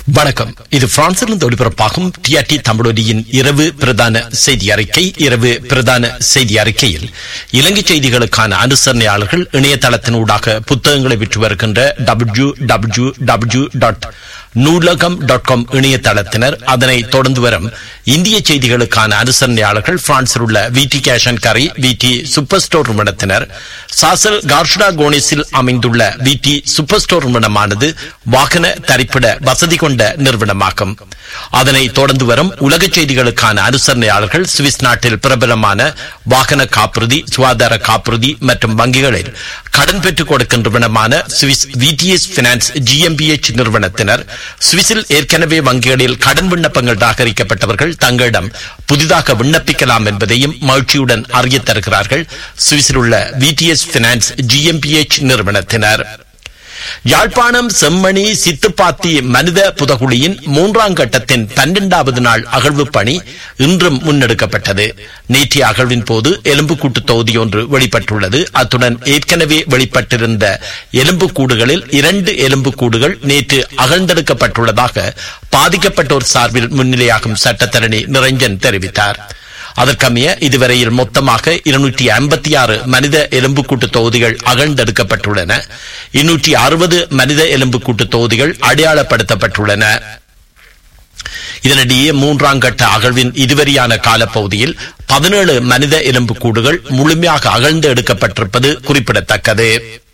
வணக்கம் இது பிரான்சிலிருந்து ஒளிபரப்பாகும் டிஆர்டி தமிழொலியின் இரவு பிரதான செய்தி அறிக்கை இரவு பிரதான செய்தி அறிக்கையில் இலங்கை செய்திகளுக்கான அனுசரணையாளர்கள் இணையதளத்தினூடாக புத்தகங்களை விற்று வருகின்ற W W W dot Noolaham dot com இணையதளத்தினர் அதனை தொடர்ந்து வரும் இந்திய செய்திகளுக்கான அனுசரணையாளர்கள் பிரான்சில் உள்ள விடி கேஷன் கரி விடி சூப்பர் ஸ்டோர் நிறுவனத்தினர் சாசல் கார்ஷுடா கோனிஸில் அமைந்துள்ள விடி சூப்பர் ஸ்டோர் நிறுவனமானது வாகன தரிப்பிட வசதி கொண்ட நிறுவனமாகும் அதனை தொடர்ந்து வரும் உலக செய்திகளுக்கான அனுசரணையாளர்கள் சுவிஸ் நாட்டில் பிரபலமான வாகன காப்புறுதி சுகாதார காப்புறுதி மற்றும் வங்கிகளில் கடன் பெற்றுக் கொடுக்கும் நிறுவனமான சுவிஸ் விடிஎஸ் பினான்ஸ் ஜிஎம்பிஎச் நிறுவனத்தினர் சுவிஸில் ஏற்கனவே வங்கிகளில் கடன் விண்ணப்பங்கள் நிராகரிக்கப்பட்டவர்கள் தங்களிடம் புதிதாக விண்ணப்பிக்கலாம் என்பதையும் மகிழ்ச்சியுடன் அறிய தருகிறார்கள் சுவிஸில் உள்ள விடிஎஸ் பினான்ஸ் ஜிஎம்பிஎச் நிறுவனத்தினர் யாழ்ப்பாணம் செம்மணி சித்துப்பாத்தி மனித புதகுழியின் மூன்றாம் கட்டத்தின் பன்னெண்டாவது நாள் அகழ்வு பணி இன்றும் முன்னெடுக்கப்பட்டது நேற்றைய அகழ்வின் போது எலும்புக்கூட்டு தொகுதி ஒன்று வெளிப்பட்டுள்ளது அத்துடன் ஏற்கனவே வெளிப்பட்டிருந்த எலும்புக்கூடுகளில் இரண்டு எலும்புக்கூடுகள் நேற்று அகழ்ந்தெடுக்கப்பட்டுள்ளதாக பாதிக்கப்பட்டோர் சார்பில் முன்னிலையாகும் சட்டத்தரணி நிரஞ்சன் தெரிவித்தார் அதற்கமைய இதுவரையில் மொத்தமாக இருநூற்றி ஐம்பத்தி ஆறு மனித எலும்புக்கூட்டு தொகுதிகள் அகழ்ந்தெடுக்கப்பட்டுள்ளன இருநூற்றி அறுபது மனித எலும்புக்கூட்டு தொகுதிகள் அடையாளப்படுத்தப்பட்டுள்ளன இதனிடையே மூன்றாம் கட்ட அகழ்வின் இதுவரையான காலப்பகுதியில் பதினேழு மனித எலும்புக்கூடுகள் முழுமையாக அகழ்ந்து எடுக்கப்பட்டிருப்பது குறிப்பிடத்தக்கது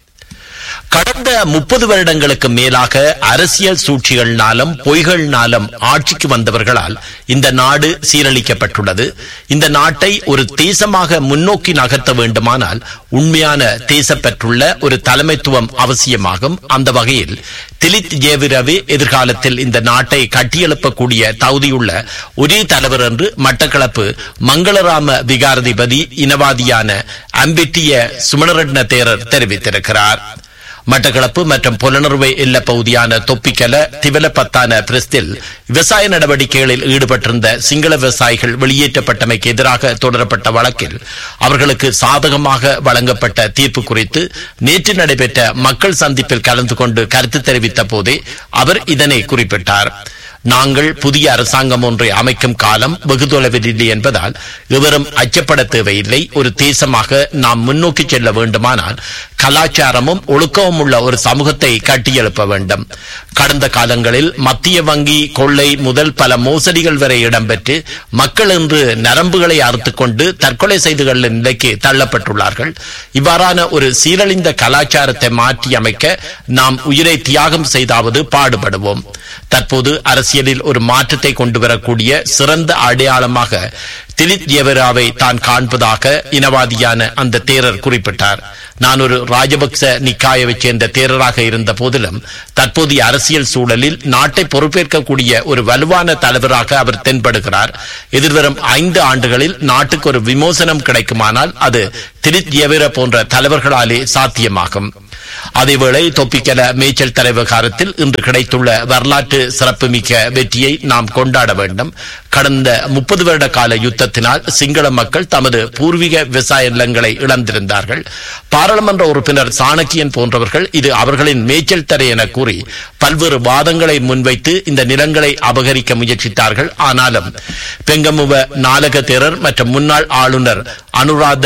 கடந்த முப்பது வருடங்களுக்கு மேலாக அரசியல் சூழ்ச்சிகள்னாலும் பொய்கள்னாலும் ஆட்சிக்கு வந்தவர்களால் இந்த நாடு சீரழிக்கப்பட்டுள்ளது இந்த நாட்டை ஒரு தேசமாக முன்னோக்கி நகர்த்த வேண்டுமானால் உண்மையான தேசப்பற்றுள்ள ஒரு தலைமைத்துவம் அவசியமாகும் அந்த வகையில் திலித் ஜேவிரவே எதிர்காலத்தில் இந்த நாட்டை கட்டியெழுப்பக்கூடிய தகுதியுள்ள ஒரே தலைவர் என்று மட்டக்களப்பு மங்களராம விகாரதிபதி இனவாதியான அம்பிட்டிய சுமணரட்ன தேரர் தெரிவித்திருக்கிறார் மட்டக்களப்பு மற்றும் புலனறுவை எல்ல பகுதியான தொப்பிக்கல திவலப்பத்தான பிரஸ்தில் விவசாய நடவடிக்கைகளில் ஈடுபட்டிருந்த சிங்கள விவசாயிகள் வெளியேற்றப்பட்டமைக்கு எதிராக தொடரப்பட்ட வழக்கில் அவர்களுக்கு சாதகமாக வழங்கப்பட்ட தீர்ப்பு குறித்து நேற்று நடைபெற்ற மக்கள் சந்திப்பில் கலந்து கொண்டு கருத்து தெரிவித்த போதே அவர் இதனை குறிப்பிட்டார் நாங்கள் புதிய அரசாங்கம் ஒன்றை அமைக்கும் காலம் வெகு தொலைவில் இல்லை என்பதால் எவரும் அச்சப்பட தேவையில்லை ஒரு தேசமாக நாம் முன்னோக்கி செல்ல வேண்டுமானால் கலாச்சாரமும் ஒழுக்கமும் உள்ள ஒரு சமூகத்தை கட்டியெழுப்ப வேண்டும் கடந்த காலங்களில் மத்திய வங்கி கொள்ளை முதல் பல மோசடிகள் வரை இடம்பெற்று மக்கள் இன்று நரம்புகளை அறுத்துக் கொண்டு தற்கொலை செய்து கொள்ளும் நிலைக்கு தள்ளப்பட்டுள்ளார்கள் இவ்வாறான ஒரு சீரழிந்த கலாச்சாரத்தை மாற்றி அமைக்க நாம் உயிரை தியாகம் செய்தாவது பாடுபடுவோம் தற்போது அரசியலில் ஒரு மாற்றத்தை கொண்டு வரக்கூடிய சிறந்த அடையாளமாக திலித் ஜெவராவை தான் காண்பதாக இனவாதியான அந்த தேரர் குறிப்பிட்டார் நான் ஒரு ராஜபக்ச நிக்காயவைச் சேர்ந்த தேரராக இருந்த போதிலும் தற்போதைய அரசியல் சூழலில் நாட்டை பொறுப்பேற்கக்கூடிய ஒரு வலுவான தலைவராக அவர் தென்படுகிறார் எதிர்வரும் ஐந்து ஆண்டுகளில் நாட்டுக்கு ஒரு விமோசனம் கிடைக்குமானால் அது திலித் ஜெவர போன்ற தலைவர்களாலே சாத்தியமாகும் அதேவேளை தொப்பிக்கல மேய்ச்சல் தலைவகாரத்தில் இன்று கிடைத்துள்ள வரலாற்று சிறப்புமிக்க வெற்றியை நாம் கொண்டாட வேண்டும் கடந்த முப்பது வருட கால யுத்தத்தினால் சிங்கள மக்கள் தமது பூர்வீக விவசாய நிலங்களை இழந்திருந்தார்கள் பாராளுமன்ற உறுப்பினர் சாணக்கியன் போன்றவர்கள் இது அவர்களின் மேய்ச்சல் தரை என கூறி பல்வேறு வாதங்களை முன்வைத்து இந்த நிலங்களை அபகரிக்க முயற்சித்தார்கள் ஆனாலும் பெங்கமுவ நாலக தேரர் மற்றும் முன்னாள் ஆளுநர் அனுராத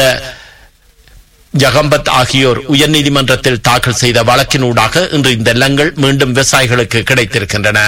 ஜகம்பத் ஆகியோர் உயர்நீதிமன்றத்தில் தாக்கல் செய்த வழக்கினூடாக இன்று இந்த நிலங்கள் மீண்டும் விவசாயிகளுக்கு கிடைத்திருக்கின்றன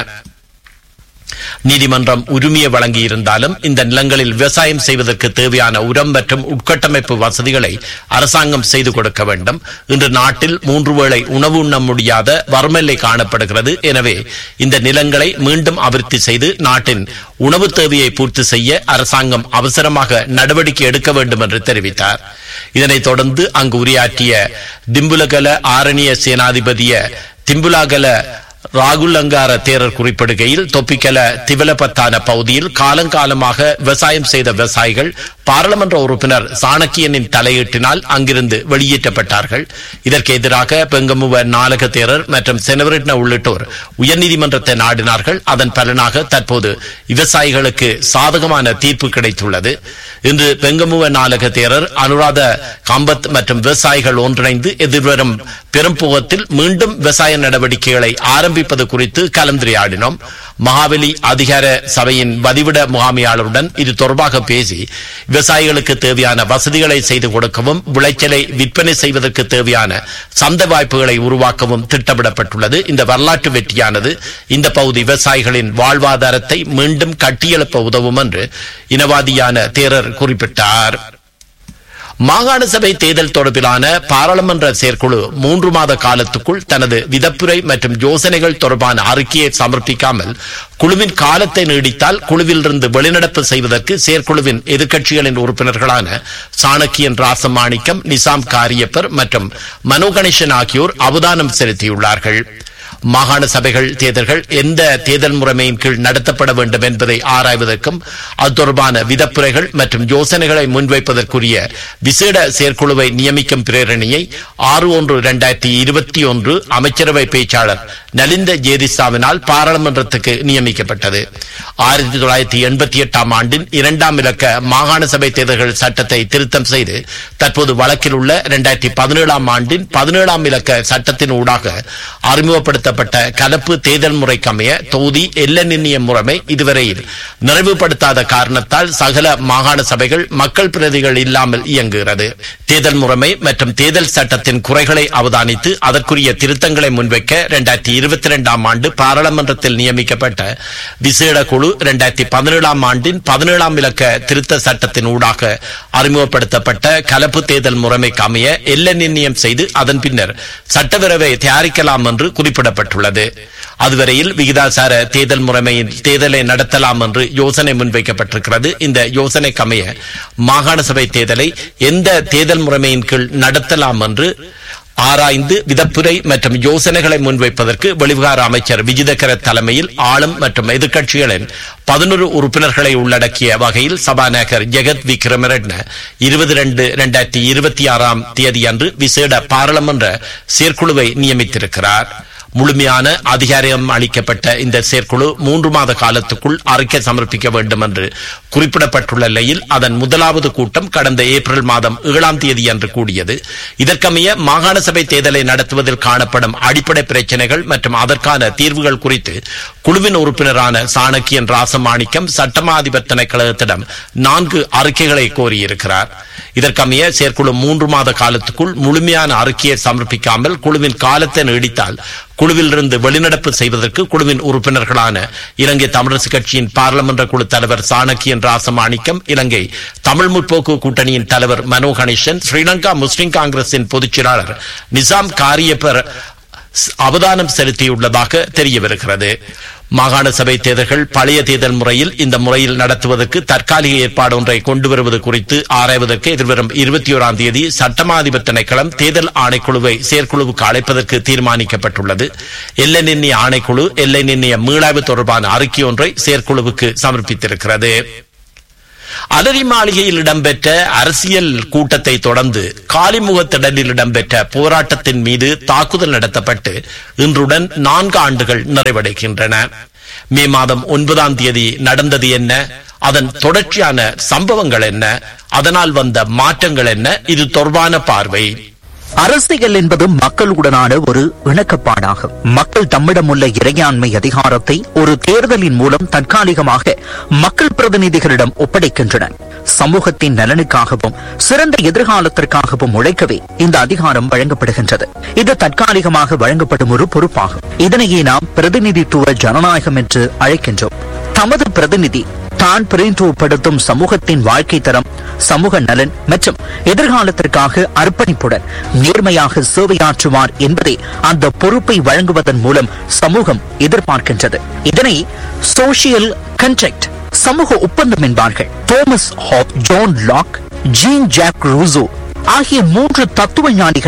நீதிமன்றம் உரிமையை வழங்கியிருந்தாலும் இந்த நிலங்களில் விவசாயம் செய்வதற்கு தேவையான உரம் மற்றும் உட்கட்டமைப்பு வசதிகளை அரசாங்கம் செய்து கொடுக்க வேண்டும் இன்று நாட்டில் மூன்று வேளை உணவு உண்ண முடியாத வறுமையை காணப்படுகிறது எனவே இந்த நிலங்களை மீண்டும் அபிவிருத்தி செய்து நாட்டின் உணவு தேவையை பூர்த்தி செய்ய அரசாங்கம் அவசரமாக நடவடிக்கை எடுக்க வேண்டும் என்று தெரிவித்தார் இதனைத் தொடர்ந்து அங்கு உரையாற்றிய திம்புலகல ஆரணிய சேனாதிபதிய திம்புலாகல ராகுலங்கார தேரர் குறிப்பிடுகையில் தொப்பிக்கல திவலப்பத்தான பகுதியில் காலங்காலமாக விவசாயம் செய்த விவசாயிகள் பாராளுமன்ற உறுப்பினர் சாணக்கியனின் தலையீட்டினால் அங்கிருந்து வெளியேற்றப்பட்டார்கள் இதற்கு எதிராக பெங்கமுவ நாலக தேரர் மற்றும் செனவரிட்ன உள்ளிட்டோர் உயர்நீதிமன்றத்தை நாடினார்கள் அதன் பலனாக தற்போது விவசாயிகளுக்கு சாதகமான தீர்ப்பு கிடைத்துள்ளது இன்று பெங்கமுவ நாலக தேரர் அனுராத கம்பத் மற்றும் விவசாயிகள் ஒன்றிணைந்து எதிர்வரும் பெரும்புகத்தில் மீண்டும் விவசாய நடவடிக்கைகளை ஆரம்பிப்பது குறித்து கலந்துரையாடினோம் மகாவலி அதிகார சபையின் வதிவிட முகாமையாளருடன் இது தொடர்பாக பேசி விவசாயிகளுக்கு தேவையான வசதிகளை செய்து கொடுக்கவும் விளைச்சலை விற்பனை செய்வதற்கு தேவையான சந்தை வாய்ப்புகளை உருவாக்கவும் திட்டமிடப்பட்டுள்ளது இந்த வரலாற்று வெற்றியானது இந்த பகுதி விவசாயிகளின் வாழ்வாதாரத்தை மீண்டும் கட்டியெழுப்ப உதவும் என்று இனவாதியான தேரர் குறிப்பிட்டார் மாகாண சபை தேர்தல் தொடர்பிலான பாராளுமன்ற செயற்குழு மூன்று மாத காலத்துக்குள் தனது விதப்புரை மற்றும் யோசனைகள் தொடர்பான அறிக்கையை சமர்ப்பிக்காமல் குழுவின் காலத்தை நீடித்தால் குழுவிலிருந்து வெளிநடப்பு செய்வதற்கு செயற்குழுவின் எதிர்க்கட்சிகளின் உறுப்பினர்களான சாணக்கியன் ராசமாணிக்கம் நிசாம் காரியப்பர் மற்றும் மனோ கணேசன் ஆகியோர் அவதானம் செலுத்தியுள்ளார்கள் மாகாண சபைகள் தேர்தல்கள் எந்த தேர்தல் முறைமையின் கீழ் நடத்தப்பட வேண்டும் என்பதை ஆராய்வதற்கும் அது தொடர்பான விதப்புரைகள் மற்றும் யோசனைகளை முன்வைப்பதற்குரிய விசேட செயற்குழுவை நியமிக்கும் பிரேரணையை ஆறு ஒன்று இரண்டாயிரத்தி இருபத்தி ஒன்று அமைச்சரவை பேச்சாளர் நலிந்த ஜேதிசாவினால் பாராளுமன்றத்துக்கு நியமிக்கப்பட்டது ஆயிரத்தி தொள்ளாயிரத்தி எண்பத்தி எட்டாம் ஆண்டின் இரண்டாம் இலக்க மாகாண சபை தேர்தல்கள் சட்டத்தை திருத்தம் செய்து தற்போது வழக்கில் உள்ள இரண்டாயிரத்தி பதினேழாம் ஆண்டின் பதினேழாம் இலக்க சட்டத்தின் ஊடாக அறிமுகப்படுத்தப்பட்ட கலப்பு தேர்தல் முறைக்கமைய தொகுதி எல்லை நிர்ணய முறைமை இதுவரையில் நிறைவுபடுத்தாத காரணத்தால் சகல மாகாண சபைகள் மக்கள் பிரதிகள் இல்லாமல் இயங்குகிறது தேர்தல் முறைமை மற்றும் தேர்தல் சட்டத்தின் குறைகளை அவதானித்து அதற்குரிய திருத்தங்களை முன்வைக்க இரண்டாயிரத்தி இருபத்தி இரண்டாம் ஆண்டு பாராளுமன்றத்தில் நியமிக்கப்பட்ட விசேட குழு இரண்டாயிரத்தி பதினேழாம் ஆண்டின் பதினேழாம் இலக்க திருத்த சட்டத்தின் ஊடாக அறிமுகப்படுத்தப்பட்ட கலப்பு தேர்தல் முறைமைக்கு அமைய எல்லை நிர்ணயம் செய்து அதன் பின்னர் சட்டவிரைவை தயாரிக்கலாம் என்று குறிப்பிடப்பட்டுள்ளது அதுவரையில் விகிதாசார தேர்தல் முறைமையின் தேர்தலை நடத்தலாம் என்று யோசனை முன்வைக்கப்பட்டிருக்கிறது இந்த யோசனை கமைய மாகாண சபை தேர்தலை எந்த தேர்தல் முறைமையின் கீழ் நடத்தலாம் என்று ஆராய்ந்து விதப்புரை மற்றும் யோசனைகளை முன்வைப்பதற்கு வெளிவிகார அமைச்சர் விஜிதகர தலைமையில் ஆளும் மற்றும் எதிர்க்கட்சிகளின் பதினொரு உறுப்பினர்களை உள்ளடக்கிய வகையில் சபாநாயகர் ஜெகத் விக்ரமரட்ன இருபது ரெண்டு இரண்டாயிரத்தி இருபத்தி ஆறாம் தேதி அன்று விசேட பாராளுமன்ற செயற்குழுவை நியமித்திருக்கிறார் முழுமையான அதிகாரம் அளிக்கப்பட்ட இந்த செயற்குழு மூன்று மாத காலத்துக்குள் அறிக்கை சமர்ப்பிக்க வேண்டும் என்று குறிப்பிடப்பட்டுள்ள நிலையில் அதன் முதலாவது கூட்டம் கடந்த ஏப்ரல் மாதம் ஏழாம் தேதி அன்று கூடியது இதற்கமைய மாகாண சபை தேர்தலை நடத்துவதில் காணப்படும் அடிப்படை பிரச்சனைகள் மற்றும் அதற்கான தீர்வுகள் குறித்து குழுவின் உறுப்பினரான சாணக்கியன் ராசமாணிக்கம் சட்டமாதிபர் திணைக்களத்திடம் நான்கு அறிக்கைகளை கோரியிருக்கிறார் இதற்கமைய செயற்குழு மூன்று மாத காலத்துக்குள் முழுமையான அறிக்கையை சமர்ப்பிக்காமல் குழுவின் காலத்தை நீடித்தால் குழுவிலிருந்து வெளிநடப்பு செய்வதற்கு குழுவின் உறுப்பினர்களான இலங்கை தமிழரசு கட்சியின் பாராளுமன்ற குழு தலைவர் சாணக்கியன் ராசமாணிக்கம் இலங்கை தமிழ் முற்போக்கு கூட்டணியின் தலைவர் மனோ கணேசன் ஸ்ரீலங்கா முஸ்லிம் காங்கிரசின் பொதுச் செயலாளர் நிசாம் காரியப்பர் அவதானம் செலுத்தியுள்ளதாக தெரிய வருகிறது மாகாண சபை தேர்தல்கள் பழைய தேர்தல் முறையில் இந்த முறையில் நடத்துவதற்கு தற்காலிக ஏற்பாடு ஒன்றை கொண்டு வருவது குறித்து ஆராய்வதற்கு எதிர்வரும் இருபத்தி ஓராம் தேதி சட்டமாதிபர் திணைக்களம் தேர்தல் ஆணைக்குழுவை செயற்குழுவுக்கு அழைப்பதற்கு தீர்மானிக்கப்பட்டுள்ளது எல்லை நிர்ணய ஆணைக்குழு எல்லை நிர்ணய மீளாய்வு தொடர்பான அறிக்கை ஒன்றை செயற்குழுவுக்கு சமர்ப்பித்திருக்கிறது அலரி மாளிகையில் இடம்பெற்ற அரசியல் கூட்டத்தை தொடர்ந்து காலிமுகத்திடலில் இடம்பெற்ற போராட்டத்தின் மீது தாக்குதல் நடத்தப்பட்டு இன்றுடன் நான்கு ஆண்டுகள் நிறைவடைகின்றன மே மாதம் ஒன்பதாம் தேதி நடந்தது என்ன அதன் தொடர்ச்சியான சம்பவங்கள் என்ன அதனால் வந்த மாற்றங்கள் என்ன இது தொடர்பான பார்வை அரசியல் என்பது மக்களுடனான ஒரு இணக்கப்பாடாகும் மக்கள் தம்மிடமுள்ள இறையாண்மை அதிகாரத்தை ஒரு தேர்தலின் மூலம் தற்காலிகமாக மக்கள் பிரதிநிதிகளிடம் ஒப்படைக்கின்றனர் சமூகத்தின் நலனுக்காகவும் சிறந்த எதிர்காலத்திற்காகவும் உழைக்கவே இந்த அதிகாரம் வழங்கப்படுகின்றது இது தற்காலிகமாக வழங்கப்படும் ஒரு பொறுப்பாகும் இதனையே நாம் பிரதிநிதித்துவ ஜனநாயகம் என்று அழைக்கின்றோம் தமது பிரதிநிதி தான் பிரதிநிதித்துவப்படுத்தும் சமூகத்தின் வாழ்க்கை தரம் சமூக நலன் மற்றும் எதிர்காலத்திற்காக அர்ப்பணிப்புடன் நேர்மையாக சேவையாற்றுவார் என்பதை அந்த பொறுப்பை வழங்குவதன் மூலம் சமூகம் எதிர்பார்க்கின்றது இதனை சோசியல் கண்ட்ராக்ட் சமூக ஒப்பந்தம் என்பார்கள் Thomas Hobbes John Locke Jean Jacques Rousseau ஆகிய மூன்று தத்துவ ஞானிகளை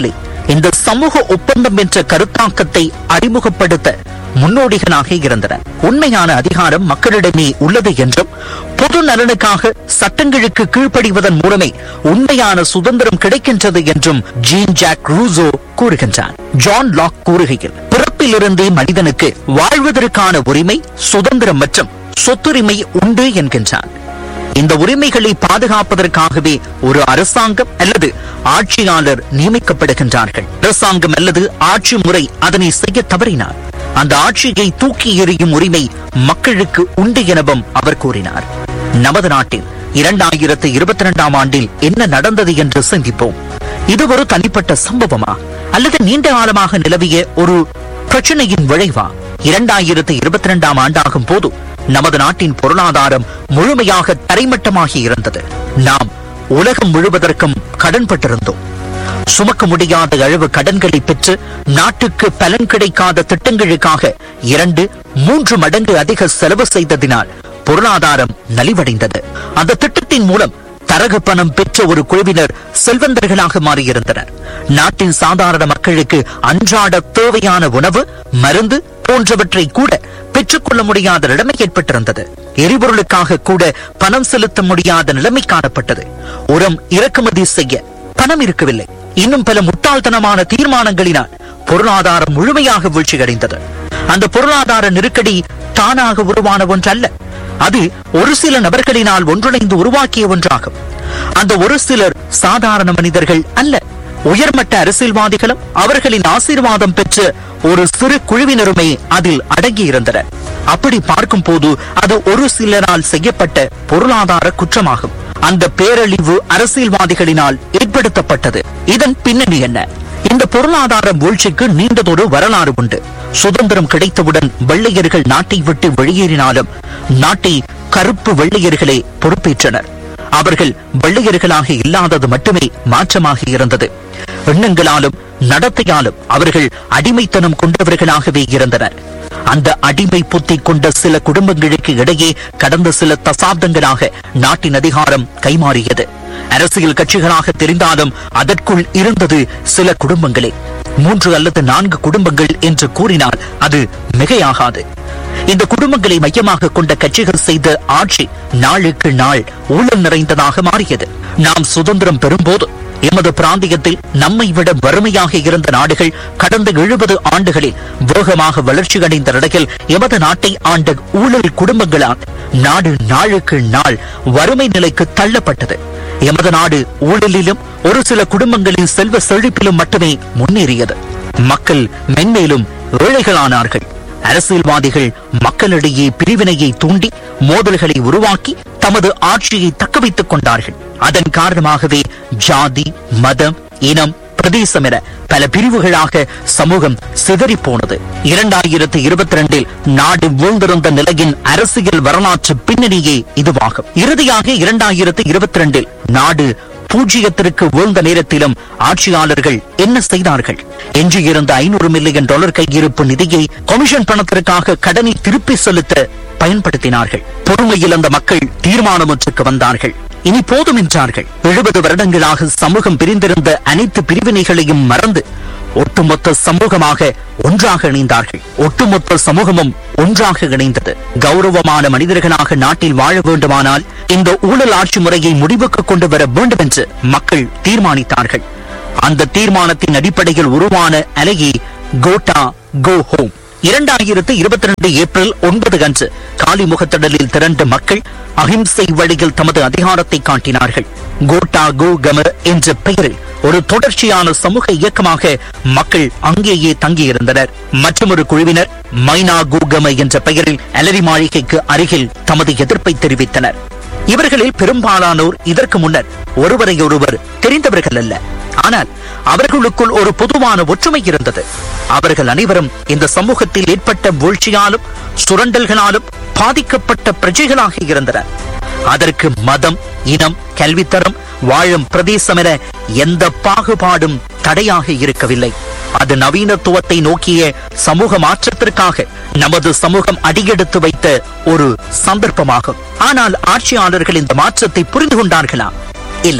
இந்த சமூக ஒப்பந்தம் என்ற கருத்தாக்கத்தை அறிமுகப்படுத்த முன்னோடிகளாக இருந்தனர் உண்மையான அதிகாரம் மக்களிடமே உள்ளது என்றும் பொது நலனுக்காக சட்டங்களுக்கு கீழ்ப்படிவதன் மூலமே உண்மையான சுதந்திரம் கிடைக்கின்றது என்றும் ஜீன் ஜாக் ரூசோ கூறுகின்றார் ஜான் லாக் கூறுகையில் பிறப்பிலிருந்தே மனிதனுக்கு வாழ்வதற்கான உரிமை சுதந்திரம் மற்றும் சொத்துரிமை உண்டு என்கின்றார் இந்த உரிமைகளை பாதுகாப்பதற்காகவே ஒரு அரசாங்கம் அல்லது ஆட்சியாளர் நியமிக்கப்படுகின்றார்கள் அரசாங்கம் அல்லது ஆட்சி முறை அதனை செய்ய தவறினார் அந்த ஆட்சியை தூக்கி எறியும் உரிமை மக்களுக்கு உண்டு எனவும் அவர் கூறினார் நமது நாட்டில் இரண்டாயிரத்து இருபத்தி இரண்டாம் ஆண்டில் என்ன நடந்தது என்று சிந்திப்போம் இது ஒரு தனிப்பட்ட சம்பவமா அல்லது நீண்ட காலமாக நிலவிய ஒரு பிரச்சனையின் விளைவா இரண்டாயிரத்து இருபத்தி இரண்டாம் ஆண்டாகும் போது நமது நாட்டின் பொருளாதாரம் முழுமையாக தரைமட்டமாகி இருந்தது நாம் உலகம் முழுவதற்கும் கடன்பட்டிருந்தோம் சுமக்க முடியாத அளவு கடன்களை பெற்று நாட்டுக்கு பலன் கிடைக்காத திட்டங்களுக்காக இரண்டு மூன்று மடங்கு அதிக செலவு செய்ததினால் பொருளாதாரம் நலிவடைந்தது அந்த திட்டத்தின் மூலம் தரகு பணம் பெற்ற ஒரு குழுவினர் செல்வந்தர்களாக மாறியிருந்தனர் நாட்டின் சாதாரண மக்களுக்கு அன்றாட தேவையான உணவு மருந்து போன்றவற்றை கூட பெற்றுக்கொள்ள முடியாத நிலைமை ஏற்பட்டிருந்தது எரிபொருளுக்காக கூட பணம் செலுத்த முடியாத நிலைமை காணப்பட்டது உரம் இறக்குமதி செய்ய பணம் இருக்கவில்லை இன்னும் பல முட்டாள்தனமான தீர்மானங்களினால் பொருளாதாரம் முழுமையாக வீழ்ச்சியடைந்தது அந்த பொருளாதார நெருக்கடி தானாக உருவான ஒன்றல்ல அது ஒரு சில நபர்களினால் ஒன்றிணைந்து உருவாக்கிய ஒன்றாகும் அந்த ஒரு சிலர் சாதாரண மனிதர்கள் அல்ல உயர்மட்ட அரசியல்வாதிகளும் அவர்களின் ஆசீர்வாதம் பெற்ற ஒரு சிறு குழுவினருமே அதில் அடங்கியிருந்தனர் அப்படி பார்க்கும் போது அது ஒரு சிலரால் செய்யப்பட்ட பொருளாதார குற்றமாகும் அந்த பேரழிவு அரசியல்வாதிகளினால் ஏற்படுத்தப்பட்டது இதன் பின்னணி என்ன இந்த பொருளாதார வீழ்ச்சிக்கு நீண்டதொரு வரலாறு உண்டு சுதந்திரம் கிடைத்தவுடன் வெள்ளையர்கள் நாட்டை விட்டு வெளியேறினாலும் நாட்டை கருப்பு வெள்ளையர்களே பொறுப்பேற்றனர் அவர்கள் வெள்ளையர்களாக இல்லாதது மட்டுமே மாற்றமாக இருந்தது எண்ணங்களாலும் நடத்தையாலும் அவர்கள் அடிமைத்தனம் கொண்டவர்களாகவே இருந்தனர் அந்த அடிமை புத்தி கொண்ட சில குடும்பங்களுக்கு இடையே கடந்த சில தசாப்தங்களாக நாட்டின் அதிகாரம் கைமாறியது அரசியல் கட்சிகளாக தெரிந்தாலும் அதற்குள் இருந்தது சில குடும்பங்களே மூன்று அல்லது நான்கு குடும்பங்கள் என்று கூறினால் அது மிகையாகாது இந்த குடும்பங்களை மையமாக கொண்ட கட்சிகள் செய்த ஆட்சி நாளுக்கு நாள் ஊழல் நிறைந்ததாக மாறியது நாம் சுதந்திரம் பெறும்போது எமது பிராந்தியத்தில் நம்மை விட வறுமையாக இருந்த நாடுகள் கடந்த எழுபது ஆண்டுகளில் வேகமாக வளர்ச்சியடைந்த நிலையில் எமது நாட்டை ஆண்ட ஊழல் குடும்பங்களால் நாடு நாளுக்கு நாள் வறுமை நிலைக்கு தள்ளப்பட்டது எமது நாடு ஊழலிலும் ஒரு சில குடும்பங்களின் செல்வ செழிப்பிலும் மட்டுமே முன்னேறியது மக்கள் மென்மேலும் ஏழைகளானார்கள் அரசியல்வாதிகள் மக்களிடையே பிரிவினையை தூண்டி மோதல்களை உருவாக்கி தமது ஆட்சியை தக்கவைத்துக் கொண்டார்கள் அதன் காரணமாகவே ஜாதி மதம் இனம் பிரதேசம் என பல பிரிவுகளாக சமூகம் சிதறி போனது இரண்டாயிரத்து இருபத்தி ரெண்டில் நாடு வீழ்ந்திருந்த நிலையின் அரசியல் வரலாற்று பின்னணியே இதுவாகும் இறுதியாக இரண்டாயிரத்து இருபத்தி ரெண்டில் நாடு பூஜ்ஜியத்திற்கு வீழ்ந்த நேரத்திலும் ஆட்சியாளர்கள் என்ன செய்தார்கள் எஞ்சியிருந்த ஐநூறு மில்லியன் டாலர் கையிருப்பு நிதியை கமிஷன் பணத்திற்காக கடனை திருப்பி செலுத்த பயன்படுத்தினார்கள் பொறுமையில் அந்த மக்கள் தீர்மானமொன்றுக்கு வந்தார்கள் இனி போதும் என்றார்கள் எழுபது வருடங்களாக சமூகம் பிரிந்திருந்த அனைத்து பிரிவினைகளையும் மறந்து ஒட்டுமொத்த சமூகமாக ஒன்றாக இணைந்தார்கள் ஒட்டுமொத்த சமூகமும் ஒன்றாக இணைந்தது கௌரவமான மனிதர்களாக நாட்டில் வாழ வேண்டுமானால் இந்த ஊழல் ஆட்சி முறையை முடிவுக்கு கொண்டு வர வேண்டும் என்று மக்கள் தீர்மானித்தார்கள் அந்த தீர்மானத்தின் அடிப்படையில் உருவான அலையே கோட்டா கோ ஹோம் இரண்டாயிரத்து இருபத்தி ரெண்டு ஏப்ரல் ஒன்பது அன்று காலிமுகத்திடலில் திரண்ட மக்கள் அகிம்சை வழியில் தமது அதிகாரத்தை காட்டினார்கள் கோட்டா கோ கம என்ற பெயரில் ஒரு தொடர்ச்சியான சமூக இயக்கமாக மக்கள் அங்கேயே தங்கியிருந்தனர் மற்றொரு குழுவினர் மைனா கூகம என்ற பெயரில் அலரி மாளிகைக்கு அருகில் தமது எதிர்ப்பை தெரிவித்தனர் இவர்களில் பெரும்பாலானோர் இதற்கு முன்னர் ஒருவரையொருவர் தெரிந்தவர்கள் அல்ல ஆனால் அவர்களுக்குள் ஒரு பொதுவான ஒற்றுமை இருந்தது அவர்கள் அனைவரும் இந்த சமூகத்தில் ஏற்பட்ட வீழ்ச்சியாலும் சுரண்டல்களாலும் பாதிக்கப்பட்ட பிரஜைகளாக இருந்தனர் அதற்கு மதம் இனம் கல்வித்தரம் வாழும் பிரதேசம் என எந்த பாகுபாடும் தடையாக இருக்கவில்லை அது நவீனத்துவத்தை நோக்கிய சமூக மாற்றத்திற்காக நமது சமூகம் அடியெடுத்து வைத்த ஒரு சந்தர்ப்பமாகும் ஆனால் ஆட்சியாளர்கள் இந்த மாற்றத்தை புரிந்து கொண்டார்களா இல்லை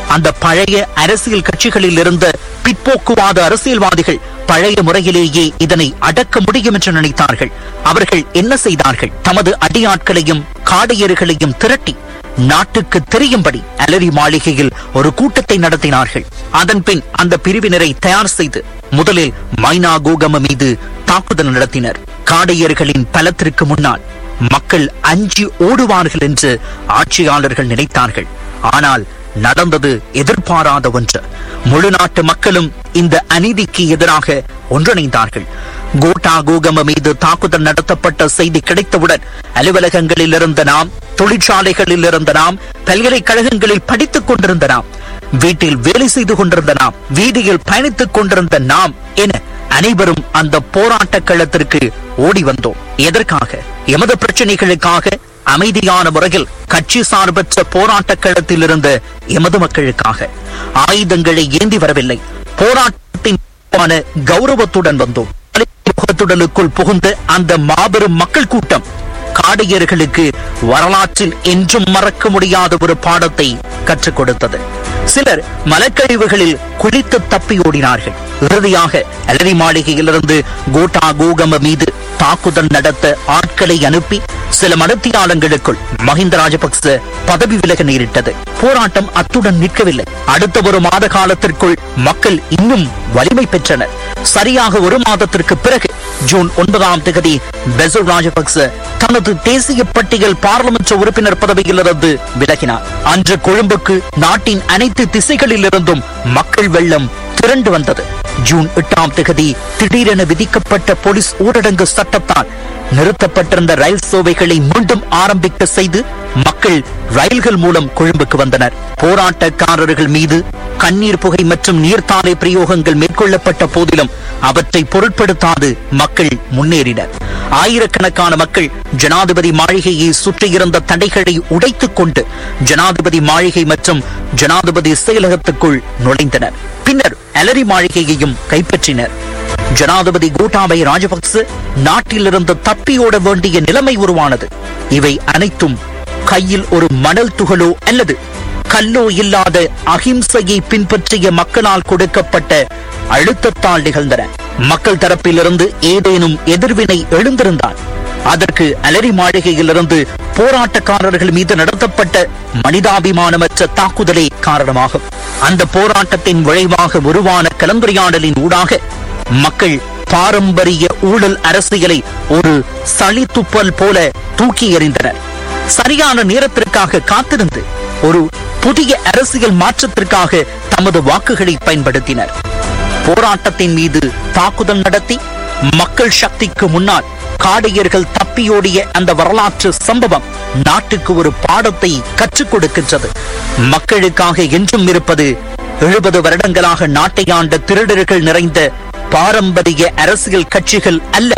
அந்த பழைய அரசியல் கட்சிகளில் இருந்த பிற்போக்குவாத அரசியல்வாதிகள் பழைய முறையிலேயே இதனை அடக்க முடியும் என்று நினைத்தார்கள் அவர்கள் என்ன செய்தார்கள் தமது அடியாட்களையும் காடையர்களையும் திரட்டி நாட்டுக்கு தெரியும்படி அலரி மாளிகையில் ஒரு கூட்டத்தை நடத்தினார்கள் அதன் பின் அந்த பிரிவினரை தயார் செய்து முதலில் மைனா கோகம மீது தாக்குதல் நடத்தினர் காடையர்களின் பலத்திற்கு முன்னால் மக்கள் அஞ்சி ஓடுவார்கள் என்று ஆட்சியாளர்கள் நினைத்தார்கள் ஆனால் நடந்தது எதிர்பாராத ஒன்று முழு நாட்டு மக்களும் இந்த அநீதிக்கு எதிராக ஒன்றிணைந்தார்கள் கோட்டா கோகம மீது தாக்குதல் நடத்தப்பட்ட செய்தி கிடைத்தவுடன் அலுவலகங்களில் இருந்த நாம் தொழிற்சாலைகளில் இருந்த நாம் பல்கலைக்கழகங்களில் படித்துக் கொண்டிருந்த நாம் வீட்டில் வேலை செய்து கொண்டிருந்த நாம் வீதியில் பயணித்துக் கொண்டிருந்த நாம் என அனைவரும் அந்த போராட்ட களத்திற்கு ஓடி வந்தோம் எதற்காக எமது பிரச்சனைகளுக்காக அமைதியான முறையில் கட்சி சார்பற்ற போராட்ட களத்தில் இருந்த எமது மக்களுக்காக ஆயுதங்களை ஏந்தி வரவில்லை போராட்டத்தின் மான கௌரவத்துடன் வந்தோம் முகத்துடலுக்குள் புகுந்த அந்த மாபெரும் மக்கள் கூட்டம் காடையர்களுக்கு வரலாற்றில் என்றும் மறக்க முடியாத ஒரு பாடத்தை கற்றுக் கொடுத்தது சிலர் மலக்கழிவுகளில் குளித்து தப்பி ஓடினார்கள் இறுதியாக அலரி மாளிகையிலிருந்து கோட்டா கோகம மீது தாக்குதல் நடத்த ஆட்களை அனுப்பி சில மடத்தியாளங்களுக்குள் மஹிந்த ராஜபக்ச பதவி விலக நேரிட்டது போராட்டம் அத்துடன் நிற்கவில்லை அடுத்த ஒரு மாத காலத்திற்குள் மக்கள் இன்னும் வலிமை பெற்றனர் சரியாக ஒரு மாதத்திற்கு பிறகு ஜூன் ஒன்பதாம் தேதி பெசல் ராஜபக்ச தனது தேசிய பட்டியல் பாராளுமன்ற உறுப்பினர் பதவியிலிருந்து விலகினார் அன்று கொழும்புக்கு நாட்டின் அனைத்து திசைகளிலிருந்தும் மக்கள் வெள்ளம் திரண்டு வந்தது ஜூன் எட்டாம் தேதி திடீரென விதிக்கப்பட்ட போலீஸ் ஊரடங்கு சட்டத்தால் நிறுத்தப்பட்டிருந்த ரயில் சேவைகளை மீண்டும் ஆரம்பிக்க செய்து மக்கள் ரயில்கள் மூலம் கொழும்புக்கு வந்தனர் போராட்டக்காரர்கள் மீது கண்ணீர் புகை மற்றும் நீர்த்தாலை பிரயோகங்கள் மேற்கொள்ளப்பட்ட போதிலும் அவற்றை பொருட்படுத்தாது மக்கள் முன்னேறினர் ஆயிரக்கணக்கான மக்கள் ஜனாதிபதி மாளிகையை சுற்றியிருந்த தடைகளை உடைத்துக் கொண்டு ஜனாதிபதி மாளிகை மற்றும் ஜனாதிபதி செயலகத்துக்குள் நுழைந்தனர் பின்னர் அலரி மாளிகையையும் கைப்பற்றினர் ஜனாதிபதி கோட்டாபய ராஜபக்ச நாட்டிலிருந்து தப்பியோட வேண்டிய நிலைமை உருவானது இவை அனைத்தும் கையில் ஒரு மணல் துகளோ அல்லது கல்லோ இல்லாத அகிம்சையை பின்பற்றிய மக்களால் கொடுக்கப்பட்ட அழுத்தத்தால் நிகழ்ந்தன மக்கள் தரப்பிலிருந்து ஏதேனும் எதிர்வினை எழுந்திருந்தால் அதற்கு அலரி மாளிகையிலிருந்து போராட்டக்காரர்கள் மீது நடத்தப்பட்ட மனிதாபிமானமற்ற தாக்குதலே காரணமாகும் அந்த போராட்டத்தின் விளைவாக உருவான கலந்துரையாடலின் ஊடாக மக்கள் பாரம்பரிய ஊழல் அரசியலை ஒரு சளித்துப்பல் போல தூக்கி எறிந்தனர் சரியான நேரத்திற்காக காத்திருந்து ஒரு புதிய அரசியல் மாற்றத்திற்காக தமது வாக்குகளை பயன்படுத்தினர் போராட்டத்தின் மீது தாக்குதல் நடத்தி மக்கள் சக்திக்கு முன்னால் காடையர்கள் தப்பியோடிய அந்த வரலாற்று சம்பவம் நாட்டுக்கு ஒரு பாடத்தை கற்றுக் கொடுக்கின்றது மக்களுக்காக என்றும் இருப்பது எழுபது வருடங்களாக நாட்டை ஆண்ட திருடர்கள் நிறைந்த பாரம்பரிய அரசியல் கட்சிகள் அல்ல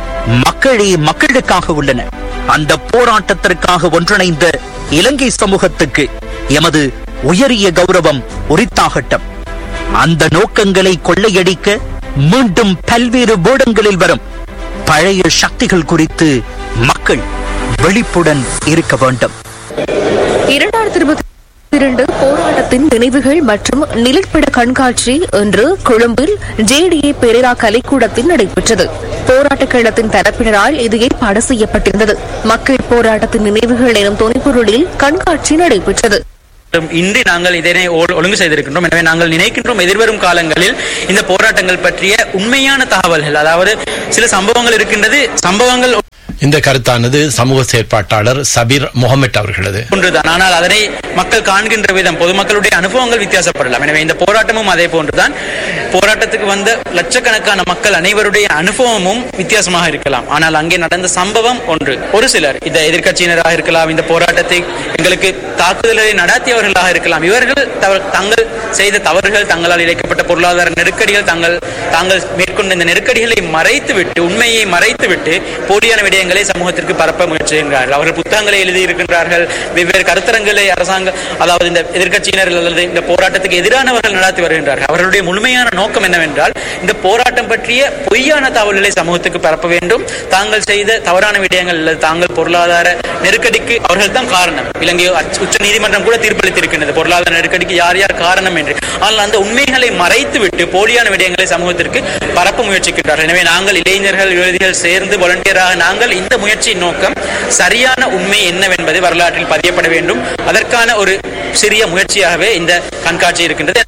மக்களே மக்களுக்காக உள்ளன அந்த போராட்டத்திற்காக ஒன்றிணைந்த இலங்கை சமூகத்துக்கு எமது உயரிய கௌரவம் உரித்தாகட்டும் அந்த நோக்கங்களை கொள்ளையடிக்க மீண்டும் பல்வேறு வேடங்களில் வரும் பழைய சக்திகள் குறித்து மக்கள் விழிப்புடன் இருக்க வேண்டும் இரண்டாயிரத்தி இருபத்தி இரண்டு போராட்டத்தின் நினைவுகள் மற்றும் நிலைப்பட கண்காட்சி இன்று கொழும்பில் ஜேடிஏ பெரேரா கலைக்கூடத்தில் நடைபெற்றது போராட்ட களத்தின் தரப்பினரால் இது ஏற்பாடு செய்யப்பட்டிருந்தது மக்கள் போராட்டத்தின் நினைவுகள் எனும் துணைப்பொருளில் கண்காட்சி நடைபெற்றது மற்றும் இன்று நாங்கள் இதனை ஒ- ஒழுங்கு செய்திருக்கின்றோம் எனவே நாங்கள் நினைக்கின்றோம் எதிர்வரும் காலங்களில் இந்த போராட்டங்கள் பற்றிய உண்மையான தகவல்கள் அதாவது சில சம்பவங்கள் இருக்கின்றது சம்பவங்கள் இந்த கருத்தானது சமூக செயற்பாட்டாளர் சபீர் முகமட் அவர்களது ஒன்றுதான் ஆனால் அதனை மக்கள் காண்கின்ற விதம் பொதுமக்களுடைய அனுபவங்கள் வித்தியாசப்படலாம் எனவே இந்த போராட்டமும் அதே போன்றுதான் போராட்டத்துக்கு வந்த லட்சக்கணக்கான மக்கள் அனைவருடைய அனுபவமும் வித்தியாசமாக இருக்கலாம் ஆனால் அங்கே நடந்த சம்பவம் ஒன்று ஒரு சிலர் இந்த எதிர்க்கட்சியினராக இருக்கலாம் இந்த போராட்டத்தை எங்களுக்கு தாக்குதலை நடாத்தியவர்களாக இருக்கலாம் இவர்கள் தவ- தங்கள் செய்த தவறுகள் தங்களால் இழைக்கப்பட்ட பொருளாதார நெருக்கடிகள் தங்கள் தாங்கள் மேற்கொண்ட இந்த நெருக்கடிகளை மறைத்துவிட்டு உண்மையை மறைத்துவிட்டு போலியான விடயங்களை விடயங்களை சமூகத்திற்கு பரப்ப முயற்சிக்கின்றார்கள் அவர்கள் புத்தகங்களை எழுதியிருக்கின்றார்கள் வெவ்வேறு கருத்தரங்களை அரசாங்க அதாவது இந்த எதிர்க்கட்சியினர் அல்லது இந்த போராட்டத்துக்கு எதிரானவர்கள் நடத்தி வருகின்றார்கள் அவர்களுடைய முழுமையான நோக்கம் என்னவென்றால் இந்த போராட்டம் பற்றிய பொய்யான தகவல்களை சமூகத்துக்கு பரப்ப வேண்டும் தாங்கள் செய்த தவறான விடயங்கள் அல்லது தாங்கள் பொருளாதார நெருக்கடிக்கு அவர்கள் தான் காரணம் இலங்கை உச்ச நீதிமன்றம் கூட தீர்ப்பளித்திருக்கின்றது பொருளாதார நெருக்கடிக்கு யார் யார் காரணம் என்று ஆனால் அந்த உண்மைகளை மறைத்து விட்டு போலியான விடயங்களை சமூகத்திற்கு பரப்ப முயற்சிக்கின்றார்கள் எனவே நாங்கள் இளைஞர்கள் யுவதிகள் சேர்ந்து வாலண்டியராக நாங்கள் இந்த முயற்சியின் நோக்கம் சரியான உண்மை என்னவென்பதை வரலாற்றில் பதியப்பட வேண்டும் அதற்கான ஒரு சிறிய முயற்சியாகவே இந்த கண்காட்சி இருக்கின்றது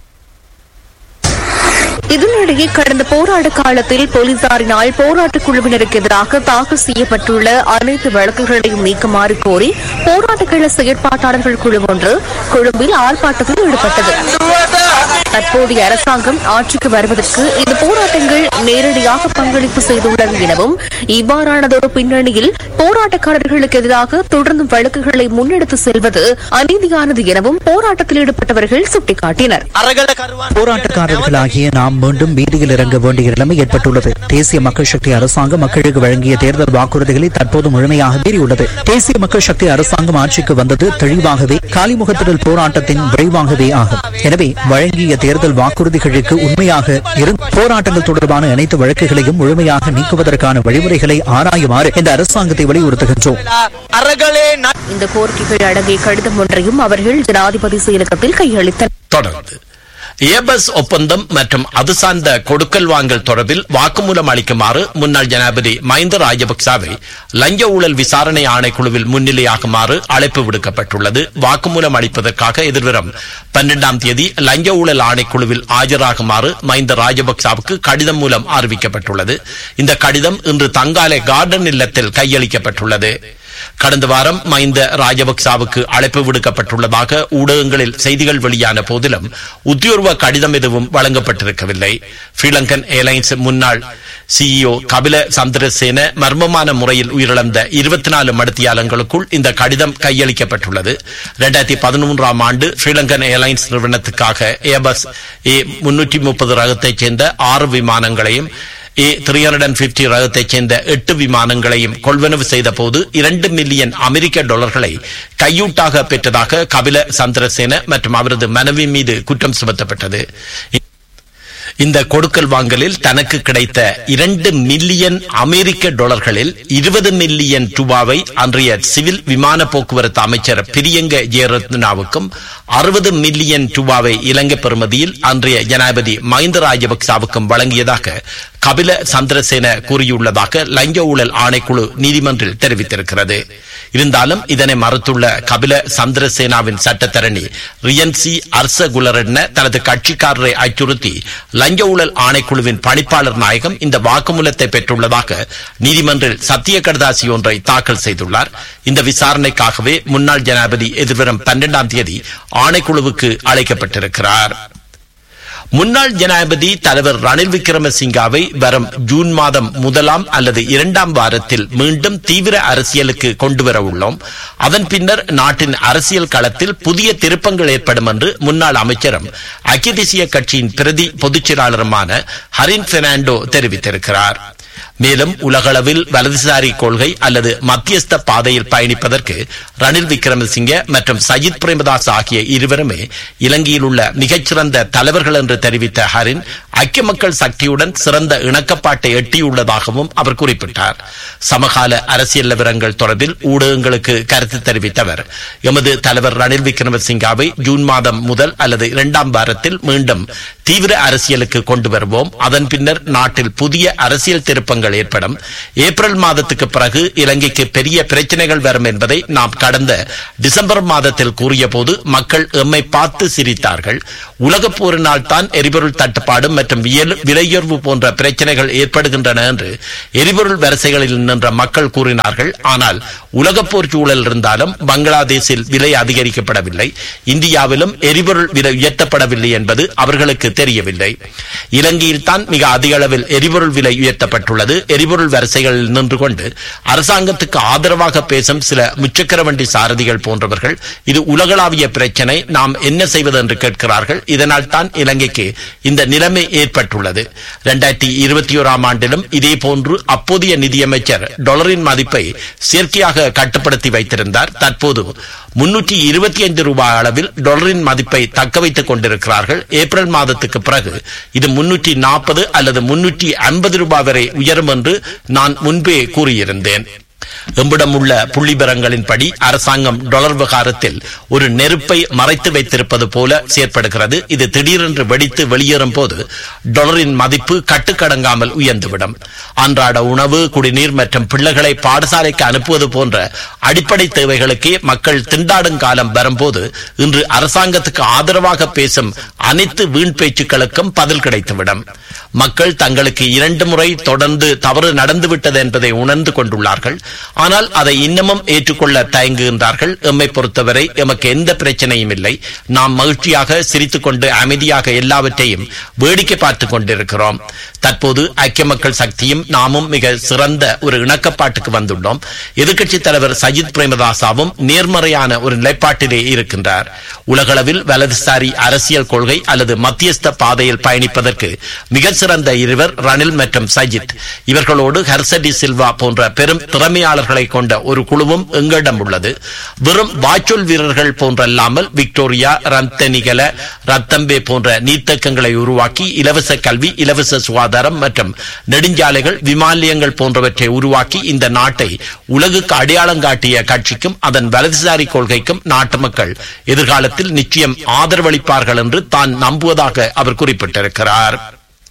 இதனிடையே கடந்த போராட்ட காலத்தில் போலீசாரினால் போராட்டக் குழுவினருக்கு எதிராக தாக்கல் செய்யப்பட்டுள்ள அனைத்து வழக்குகளையும் நீக்குமாறு கோரி போராட்டக்கள செயற்பாட்டாளர்கள் குழு ஒன்று கொழும்பில் ஆர்ப்பாட்டத்தில் ஈடுபட்டது தற்போதைய அரசாங்கம் ஆட்சிக்கு வருவதற்கு இந்த போராட்டங்கள் நேரடியாக பங்களிப்பு செய்துள்ளது எனவும் இவ்வாறானதொரு பின்னணியில் போராட்டக்காரர்களுக்கு எதிராக தொடர்ந்து வழக்குகளை முன்னெடுத்து செல்வது அநீதியானது எனவும் போராட்டத்தில் ஈடுபட்டவர்கள் சுட்டிக்காட்டினர் போராட்டக்காரர்களாகிய நாம் மீண்டும் வீதியில் இறங்க வேண்டிய நிலைமை ஏற்பட்டுள்ளது தேசிய மக்கள் சக்தி அரசாங்கம் மக்களுக்கு வழங்கிய தேர்தல் வாக்குறுதிகளை தற்போது முழுமையாக மீறியுள்ளது தேசிய மக்கள் சக்தி அரசாங்கம் ஆட்சிக்கு வந்தது தெளிவாகவே காலிமுகத்திடல் போராட்டத்தின் விளைவாகவே ஆகும் எனவே வழங்கிய தேர்தல் வாக்குறுதிகளுக்கு உண்மையாக இருந்து போராட்டங்கள் தொடர்பான அனைத்து வழக்குகளையும் முழுமையாக நீக்குவதற்கான வழிமுறைகளை ஆராயுமாறு இந்த அரசாங்கத்தை வலியுறுத்துகின்றோம் இந்த கோரிக்கைகள் அடங்கிய கடிதம் ஒன்றையும் அவர்கள் ஜனாதிபதி செயலகத்தில் கையளித்தனர் தொடர்ந்து ஏபஸ் ஒப்பந்தம் மற்றும் அது சார்ந்த கொடுக்கல் வாங்கல் தொடர்பில் வாக்குமூலம் அளிக்குமாறு முன்னாள் ஜனாதிபதி மஹிந்த ராஜபக்சாவை லஞ்ச ஊழல் விசாரணை ஆணைக்குழுவில் முன்னிலையாகுமாறு அழைப்பு விடுக்கப்பட்டுள்ளது வாக்குமூலம் அளிப்பதற்காக எதிர்வரும் பன்னெண்டாம் தேதி லஞ்ச ஊழல் ஆணைக்குழுவில் ஆஜராகுமாறு மஹிந்த ராஜபக்சாவுக்கு கடிதம் மூலம் அறிவிக்கப்பட்டுள்ளது இந்த கடிதம் இன்று தங்காலை கார்டன் இல்லத்தில் கையளிக்கப்பட்டுள்ளது கடந்த வாரம் மஹிந்த ராஜபக்சாவுக்கு அழைப்பு விடுக்கப்பட்டுள்ளதாக ஊடகங்களில் செய்திகள் வெளியான போதிலும் உத்தியோர்வ கடிதம் எதுவும் வழங்கப்பட்டிருக்கவில்லை ஸ்ரீலங்கன் ஏர்லைன்ஸ் முன்னாள் சிஇஓ கபில சந்திரசேன மர்மமான முறையில் உயிரிழந்த இருபத்தி நாலு மடத்தியாலங்களுக்குள் இந்த கடிதம் கையளிக்கப்பட்டுள்ளது இரண்டாயிரத்தி பதிமூன்றாம் ஆண்டு ஸ்ரீலங்கன் ஏர்லைன்ஸ் நிறுவனத்துக்காக ஏபஸ் ஏ முன்னூற்றி முப்பது ரகத்தைச் சேர்ந்த ஆறு விமானங்களையும் A three hundred and fifty ரகத்தைச் சேர்ந்த எட்டு விமானங்களையும் கொள்வனவு செய்த போது இரண்டு மில்லியன் அமெரிக்க டாலர்களை கையூட்டாக பெற்றதாக கபில சந்திரசேன மற்றும் அவரது மனைவி மீது குற்றம் சுமத்தப்பட்டது இந்த கொடுக்கல் வாங்கலில் தனக்கு கிடைத்த இரண்டு மில்லியன் அமெரிக்க டாலர்களில் இருபது மில்லியன் ரூபாவை அன்றைய சிவில் விமான போக்குவரத்து அமைச்சர் பிரியங்க ஜெயரத்னாவுக்கும் அறுபது மில்லியன் ரூபாவை இலங்கை பெறுமதியில் அன்றைய ஜனாதிபதி மஹிந்த ராஜபக்சாவுக்கும் வழங்கியதாக கபில சந்திரசேன கூறியுள்ளதாக லஞ்ச ஊழல் ஆணைக்குழு நீதிமன்றில் தெரிவித்திருக்கிறது இருந்தாலும் இதனை மறுத்துள்ள கபில சந்திரசேனாவின் சட்டத்தரணி ரியன்சி அர்சகுலரென்ன தனது கட்சிக்காரரை அச்சுறுத்தி லஞ்ச ஊழல் ஆணைக்குழுவின் பணிப்பாளர் நாயகம் இந்த வாக்குமூலத்தை பெற்றுள்ளதாக நீதிமன்றில் சத்திய கடதாசி ஒன்றை தாக்கல் செய்துள்ளார் இந்த விசாரணைக்காகவே முன்னாள் ஜனாதிபதி எதிர்வரும் பன்னெண்டாம் தேதி ஆணைக்குழுவுக்கு அழைக்கப்பட்டிருக்கிறார் முன்னாள் ஜனாதிபதி தலைவர் ரணில் விக்ரமசிங்காவை வரும் ஜூன் மாதம் முதலாம் அல்லது இரண்டாம் வாரத்தில் மீண்டும் தீவிர அரசியலுக்கு கொண்டுவர உள்ளோம் அதன் பின்னர் நாட்டின் அரசியல் களத்தில் புதிய திருப்பங்கள் ஏற்படும் என்று முன்னாள் அமைச்சரும் ஐக்கிய தேசிய கட்சியின் பிரதி பொதுச் செயலாளருமான ஹரின் பெர்னாண்டோ தெரிவித்திருக்கிறார் மேலும் உலகளவில் வலதுசாரி கொள்கை அல்லது மத்தியஸ்த பாதையில் பயணிப்பதற்கு ரணில் விக்ரமசிங்க மற்றும் சஜித் பிரேமதாஸ் ஆகிய இருவருமே இலங்கையில் உள்ள மிகச்சிறந்த தலைவர்கள் என்று தெரிவித்த ஹரின் ஐக்கிய மக்கள் சக்தியுடன் சிறந்த இணக்கப்பாட்டை எட்டியுள்ளதாகவும் அவர் குறிப்பிட்டார் சமகால அரசியல் விவரங்கள் தொடர்பில் ஊடகங்களுக்கு கருத்து தெரிவித்தவர் எமது தலைவர் ரணில் விக்ரமசிங்காவை ஜூன் மாதம் முதல் அல்லது இரண்டாம் வாரத்தில் மீண்டும் தீவிர அரசியலுக்கு கொண்டு வருவோம் அதன் பின்னர் நாட்டில் புதிய அரசியல் திருப்பங்கள் ஏற்படும் ஏப்ரல் மாதத்துக்கு பிறகு இலங்கைக்கு பெரிய பிரச்சனைகள் வரும் என்பதை நாம் கடந்த டிசம்பர் மாதத்தில் கூறிய போது மக்கள் எம்மை பார்த்து சிரித்தார்கள் உலகப் போரினால் தான் எரிபொருள் தட்டுப்பாடு மற்றும் விலையுயர்வு போன்ற பிரச்சனைகள் ஏற்படுகின்றன என்று எரிபொருள் வரிசைகளில் நின்ற மக்கள் கூறினார்கள் ஆனால் உலகப் போர் சூழல் இருந்தாலும் பங்களாதேஷில் விலை அதிகரிக்கப்படவில்லை இந்தியாவிலும் எரிபொருள் விலை உயர்த்தப்படவில்லை என்பது அவர்களுக்கு தெரியவில்லை இலங்கையில் தான் மிக அதிக அளவில் எரிபொருள் விலை உயர்த்தப்பட்டுள்ளது எரிபொருள் வரிசைகளில் நின்று கொண்டு அரசாங்கத்துக்கு ஆதரவாக பேசும் சில முச்சக்கர வண்டி சாரதிகள் போன்றவர்கள் இது உலகளாவிய பிரச்சனை நாம் என்ன செய்வது என்று கேட்கிறார்கள் இதனால் தான் இலங்கைக்கு இந்த நிலைமை ஏற்பட்டுள்ளது இரண்டாயிரத்தி இருபத்தி ஓராம் ஆண்டிலும் இதே போன்று அப்போதைய நிதியமைச்சர் டாலரின் மதிப்பை செயற்கையாக கட்டுப்படுத்தி வைத்திருந்தார் தற்போது முன்னூற்றி இருபத்தி ஐந்து ரூபாய் அளவில் டாலரின் மதிப்பை தக்க வைத்துக் கொண்டிருக்கிறார்கள் ஏப்ரல் மாதத்துக்கு பிறகு இது முன்னூற்றி நாற்பது அல்லது முன்னூற்றி ஐம்பது ரூபாய் வரை உயரும் என்று நான் முன்பே கூறியிருந்தேன் எம்பிடம் உள்ள புள்ளிபரங்களின்படி அரசாங்கம் டாலர் விவகாரத்தில் ஒரு நெருப்பை மறைத்து வைத்திருப்பது போல செயற்படுகிறது இது திடீரென்று வெடித்து வெளியேறும் போது டாலரின் மதிப்பு கட்டுக்கடங்காமல் உயர்ந்துவிடும் அன்றாட உணவு குடிநீர் மற்றும் பிள்ளைகளை பாடசாலைக்கு அனுப்புவது போன்ற அடிப்படை தேவைகளுக்கே மக்கள் திண்டாடும் காலம் வரும்போது இன்று அரசாங்கத்துக்கு ஆதரவாக பேசும் அனைத்து வீண் பேச்சுக்களுக்கும் பதில் கிடைத்துவிடும் மக்கள் தங்களுக்கு இரண்டு முறை தொடர்ந்து தவறு நடந்துவிட்டது என்பதை உணர்ந்து கொண்டுள்ளார்கள் ஆனால் அதை இன்னமும் ஏற்றுக்கொள்ள தயங்குகின்றார்கள் எம்மை பொறுத்தவரை எமக்கு எந்த பிரச்சனையும் இல்லை நாம் மகிழ்ச்சியாக சிரித்துக் கொண்டு அமைதியாக எல்லாவற்றையும் வேடிக்கை பார்த்துக் கொண்டிருக்கிறோம் தற்போது ஐக்கிய மக்கள் சக்தியும் நாமும் மிக சிறந்த ஒரு இணக்கப்பாட்டுக்கு வந்துள்ளோம் எதிர்க்கட்சித் தலைவர் சஜித் பிரேமதாசாவும் நேர்மறையான ஒரு நிலைப்பாட்டிலே இருக்கின்றார் உலகளவில் வலதுசாரி அரசியல் கொள்கை அல்லது மத்தியஸ்த பாதையில் பயணிப்பதற்கு மிக சிறந்த இருவர் ரணில் மற்றும் சஜித் இவர்களோடு ஹர்சடி சில்வா போன்ற பெரும் திறமையாளர்களை கொண்ட ஒரு குழுவும் எங்களிடம் உள்ளது வெறும் வாய்ச்சொல் வீரர்கள் போன்றல்லாமல் விக்டோரியா ரத்தனிகல ரத்தம்பே போன்ற நீர்த்தக்கங்களை உருவாக்கி இலவச கல்வி இலவச சுகாதாரம் மற்றும் நெடுஞ்சாலைகள் விமானியங்கள் போன்றவற்றை உருவாக்கி இந்த நாட்டை உலகுக்கு அடையாளம் காட்டிய கட்சிக்கும் அதன் வலதுசாரி கொள்கைக்கும் நாட்டு மக்கள் எதிர்காலத்தில் நிச்சயம் ஆதரவளிப்பார்கள் என்று தான் நம்புவதாக அவர் குறிப்பிட்டிருக்கிறார்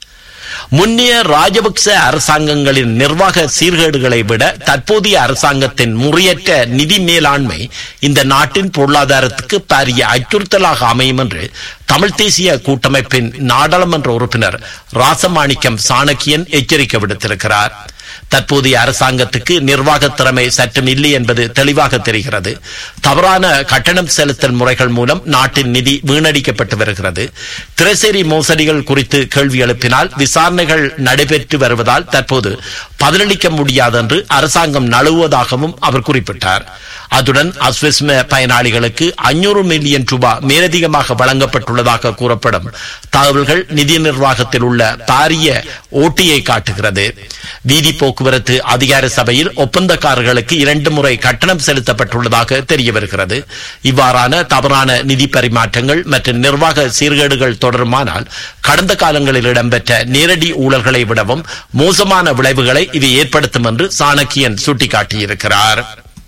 முன்னைய ராஜபக்ச அரசாங்கங்களின் நிர்வாக சீர்கேடுகளை விட தற்போதைய அரசாங்கத்தின் முறையற்ற நிதி மேலாண்மை இந்த நாட்டின் பொருளாதாரத்துக்கு பாரிய அச்சுறுத்தலாக அமையும் என்று தமிழ் தேசிய கூட்டமைப்பின் நாடாளுமன்ற உறுப்பினர் ராசமாணிக்கம் சாணக்கியன் எச்சரிக்கை விடுத்திருக்கிறார் தற்போதைய அரசாங்கத்துக்கு நிர்வாக திறமை சற்றும் இல்லை என்பது தெளிவாக தெரிகிறது தவறான கட்டணம் செலுத்தல் முறைகள் மூலம் நாட்டின் நிதி வீணடிக்கப்பட்டு வருகிறது திரைசேரி மோசடிகள் குறித்து கேள்வி எழுப்பினால் விசாரணைகள் நடைபெற்று வருவதால் தற்போது பதிலளிக்க முடியாது என்று அரசாங்கம் நழுவுவதாகவும் அவர் குறிப்பிட்டார் அதுடன் அஸ்வஸ்ம பயனாளிகளுக்கு ஐநூறு மில்லியன் ரூபாய் மேலதிகமாக வழங்கப்பட்டுள்ளதாக கூறப்படும் தகவல்கள் நிதி நிர்வாகத்தில் உள்ள பாரிய ஓட்டியை காட்டுகிறது வீதி போக்குவரத்து அதிகார சபையில் ஒப்பந்தக்காரர்களுக்கு இரண்டு முறை கட்டணம் செலுத்தப்பட்டுள்ளதாக தெரிய வருகிறது இவ்வாறான தவறான நிதி பரிமாற்றங்கள் மற்றும் நிர்வாக சீர்கேடுகள் தொடருமானால் கடந்த காலங்களில் இடம்பெற்ற நேரடி ஊழல்களை விடவும் மோசமான விளைவுகளை இது ஏற்படுத்தும் என்று சாணக்கியன் சுட்டிக்காட்டியிருக்கிறார்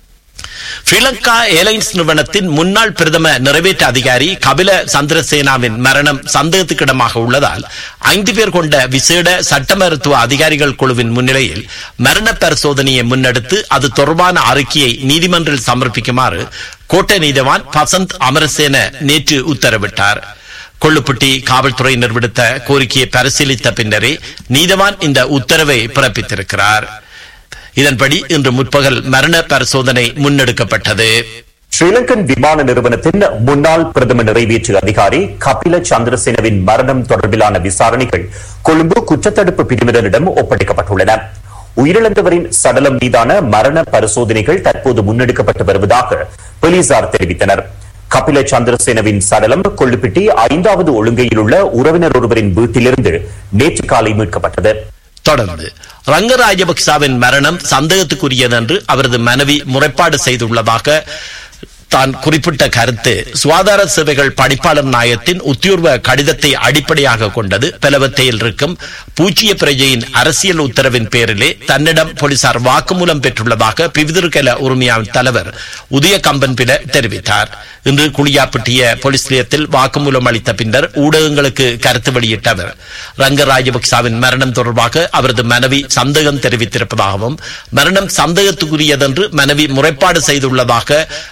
ஸ்ரீலங்கா ஏர்லைன்ஸ் நிறுவனத்தின் முன்னாள் பிரதம நிறைவேற்ற அதிகாரி கபில சந்திரசேனாவின் மரணம் சந்தேகத்துக்கிடமாக உள்ளதால் ஐந்து பேர் கொண்ட விசேட சட்ட மருத்துவ அதிகாரிகள் குழுவின் முன்னிலையில் மரண பரிசோதனையை முன்னெடுத்து அது தொடர்பான அறிக்கையை நீதிமன்றில் சமர்ப்பிக்குமாறு கோட்டை நீதவான் பசந்த் அமரசேன நேற்று உத்தரவிட்டார் கொள்ளுப்பட்டி காவல்துறையினர் விடுத்த கோரிக்கையை பரிசீலித்த பின்னரே நீதவான் இந்த உத்தரவை பிறப்பித்திருக்கிறார் இதன்படி இன்று முற்பகல் மரண பரிசோதனை முன்னெடுக்கப்பட்டது ஸ்ரீலங்கன் விமான நிறுவனத்தின் முன்னாள் பிரதம நிறைவேற்று அதிகாரி கபில சந்திரசேனவின் மரணம் தொடர்பிலான விசாரணைகள் கொழும்பு குற்றத்தடுப்பு பிரிவினரிடம் ஒப்படைக்கப்பட்டுள்ளன உயிரிழந்தவரின் சடலம் மீதான மரண பரிசோதனைகள் தற்போது முன்னெடுக்கப்பட்டு வருவதாக போலீசார் தெரிவித்தனர் கபில சந்திரசேனவின் சடலம் கொள்ளுப்பிட்டி ஐந்தாவது ஒழுங்கையில் உள்ள உறவினர் ஒருவரின் வீட்டிலிருந்து நேற்று காலை மீட்கப்பட்டது தொடர்ந்து ரங்க ராஜபக்சாவின் மரணம் சந்தேகத்துக்குரியது என்று அவரது மனைவி முறைப்பாடு செய்துள்ளதாக தான் குறிப்பிட்ட கருத்து சுகாதார சேவைகள் பணிப்பாளர் நாயத்தின் உத்தியோர்வ கடிதத்தை அடிப்படையாக கொண்டது பெலவத்தையில் இருக்கும் பூச்சிய பிரஜையின் அரசியல் உத்தரவின் பேரிலே தன்னிடம் போலீசார் வாக்குமூலம் பெற்றுள்ளதாக பிவிதிருக்கல உரிமையாவின் தலைவர் உதய கம்பன்பில தெரிவித்தார் இன்று குளியாப்பட்டிய போலீஸ் நிலையத்தில் வாக்குமூலம் அளித்த பின்னர் ஊடகங்களுக்கு கருத்து வெளியிட்ட அவர் ரங்க ராஜபக்சாவின் மரணம் தொடர்பாக அவரது மனைவி சந்தேகம் தெரிவித்திருப்பதாகவும் மரணம் சந்தேகத்துக்குரியதென்று மனைவி முறைப்பாடு செய்துள்ளதாக நான்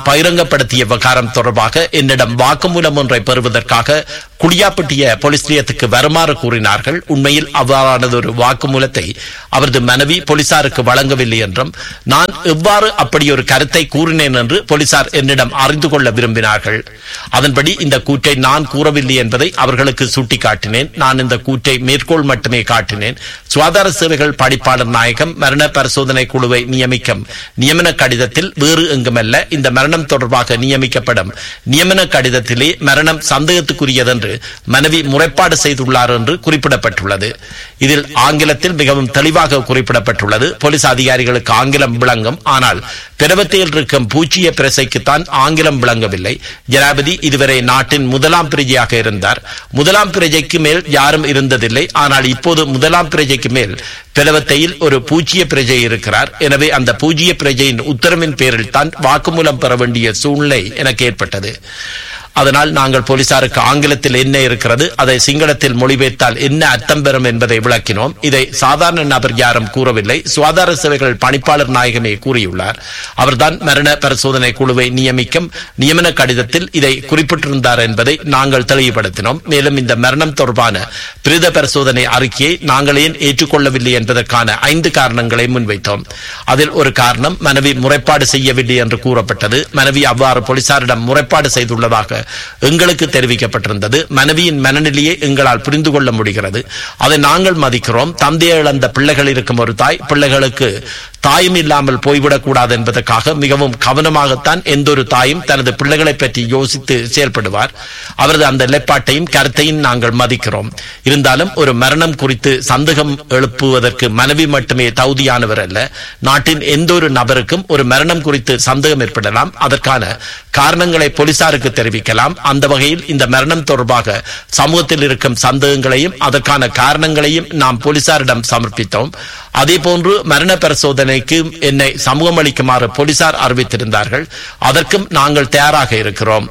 பகிரங்கப்படுத்திய விவகாரம் தொடர்பாக என்னிடம் வாக்குமூலம் ஒன்றை பெறுவதற்காக குடியாப்பட்டிய போலீஸ் நிலையத்துக்கு வருமாறு கூறினார்கள் உண்மையில் அவ்வாறானது ஒரு வாக்குமூலத்தை அவரது மனைவி போலீசாருக்கு வழங்கவில்லை என்றும் நான் எவ்வாறு அப்படி ஒரு கருத்தை கூறினேன் என்று போலீசார் என்னிடம் அறிந்து கொள்ள விரும்பினார்கள் அதன்படி இந்த கூற்றை நான் கூறவில்லை என்பதை அவர்களுக்கு சுட்டிக்காட்டினேன் நான் இந்த கூற்றை மேற்கோள் மட்டுமே காட்டினேன் சுகாதார சேவைகள் படிப்பாளர் நாயகம் மரண பரிசோதனை குழுவை நியமிக்கும் நியமன கடிதத்தில் வேறு எங்குமல்ல இந்த மரணம் தொடர்பாக நியமிக்கப்படும் நியமன கடிதத்திலே மரணம் சந்தேகத்துக்குரியதென்று மனைவி முறைப்பாடு செய்துள்ளார் என்று குறிப்பிடப்பட்டுள்ளது இதில் ஆங்கிலத்தில் மிகவும் தெளிவாக குறிப்பிடப்பட்டுள்ளது போலீஸ் அதிகாரிகளுக்கு ஆங்கிலம் விளங்கும் ஆனால் பிரபத்தியில் இருக்கும் பூச்சிய பிரசைக்குத்தான் ஆங்கிலம் விளங்கவில்லை ஜனாபதி இதுவரை நாட்டின் முதலாம் பிரஜையாக இருந்தார் முதலாம் பிரஜைக்கு மேல் யாரும் இருந்ததில்லை ஆனால் இப்போது முதலாம் பிரஜைக்கு மேல் பிளவத்தையில் ஒரு பூஜ்ய பிரஜை இருக்கிறார் எனவே அந்த பூஜ்ய பிரஜையின் உத்தரவின் பேரில் தான் வாக்குமூலம் பெற வேண்டிய சூழ்நிலை எனக்கு ஏற்பட்டது அதனால் நாங்கள் போலீசாருக்கு ஆங்கிலத்தில் என்ன இருக்கிறது அதை சிங்களத்தில் மொழிபெயர்த்தால் என்ன அர்த்தம் பெறும் என்பதை விளக்கினோம் இதை சாதாரண நபர் யாரும் கூறவில்லை சுகாதார சேவைகள் பணிப்பாளர் நாயகமே கூறியுள்ளார் அவர்தான் மரண பரிசோதனை குழுவை நியமிக்கும் நியமன கடிதத்தில் இதை குறிப்பிட்டிருந்தார் என்பதை நாங்கள் தெளிவுபடுத்தினோம் மேலும் இந்த மரணம் தொடர்பான பிரேத பரிசோதனை அறிக்கையை நாங்கள் ஏன் ஏற்றுக்கொள்ளவில்லை என்பதற்கான ஐந்து காரணங்களை முன்வைத்தோம் அதில் ஒரு காரணம் மனைவி முறைப்பாடு செய்யவில்லை என்று கூறப்பட்டது மனைவி அவ்வாறு போலீசாரிடம் முறைப்பாடு செய்துள்ளதாக எங்களுக்கு தெரிவிக்கப்பட்டிருந்தது மனைவியின் மனநிலையை எங்களால் புரிந்து கொள்ள முடிகிறது அதை நாங்கள் மதிக்கிறோம் தந்தையை இழந்த பிள்ளைகள் இருக்கும் ஒரு தாய் பிள்ளைகளுக்கு தாயும் இல்லாமல் போய்விடக் கூடாது என்பதற்காக மிகவும் கவனமாகத்தான் எந்த ஒரு தாயும் தனது பிள்ளைகளை பற்றி யோசித்து செயல்படுவார் அவரது அந்த நிலைப்பாட்டையும் கருத்தையும் நாங்கள் மதிக்கிறோம் இருந்தாலும் ஒரு மரணம் குறித்து சந்தேகம் எழுப்புவதற்கு மனைவி மட்டுமே தகுதியானவர் அல்ல நாட்டின் எந்த ஒரு நபருக்கும் ஒரு மரணம் குறித்து சந்தேகம் ஏற்படலாம் அதற்கான காரணங்களை போலீசாருக்கு தெரிவிக்கலாம் அந்த வகையில் இந்த மரணம் தொடர்பாக சமூகத்தில் இருக்கும் சந்தேகங்களையும் அதற்கான காரணங்களையும் நாம் போலீசாரிடம் சமர்ப்பித்தோம் அதே போன்று மரண பரிசோதனைக்கு என்னை சமூகம் அளிக்குமாறு போலீசார் அறிவித்திருந்தார்கள் அதற்கும் நாங்கள் தயாராக இருக்கிறோம்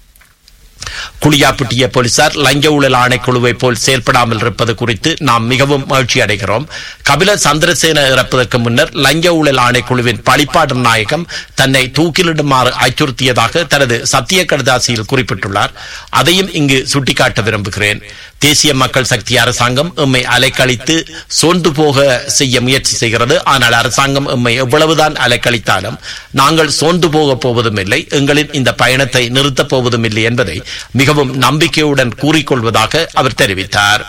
குளியாப்பிட்டிய போலீசார் லஞ்ச ஊழல் ஆணைக்குழுவை போல் செயல்படாமல் இருப்பது குறித்து நாம் மிகவும் மகிழ்ச்சி அடைகிறோம் கபில சந்திரசேன இறப்பதற்கு முன்னர் லஞ்ச ஊழல் ஆணைக்குழுவின் பழிப்பாடு நாயகம் தன்னை தூக்கிலிடுமாறு அச்சுறுத்தியதாக தனது சத்திய கடுதாசியில் குறிப்பிட்டுள்ளார் அதையும் இங்கு சுட்டிக்காட்ட விரும்புகிறேன் தேசிய மக்கள் சக்தி அரசாங்கம் எம்மை அலைக்கழித்து சோர்ந்து போக செய்ய முயற்சி செய்கிறது ஆனால் அரசாங்கம் எம்மை எவ்வளவுதான் அலைக்கழித்தாலும் நாங்கள் சோர்ந்து போக போவதும் இல்லை எங்களின் இந்த பயணத்தை நிறுத்தப் போவதும் இல்லை என்பதை மிகவும் நம்பிக்கையுடன் கூறிக்கொள்வதாக அவர் தெரிவித்தார்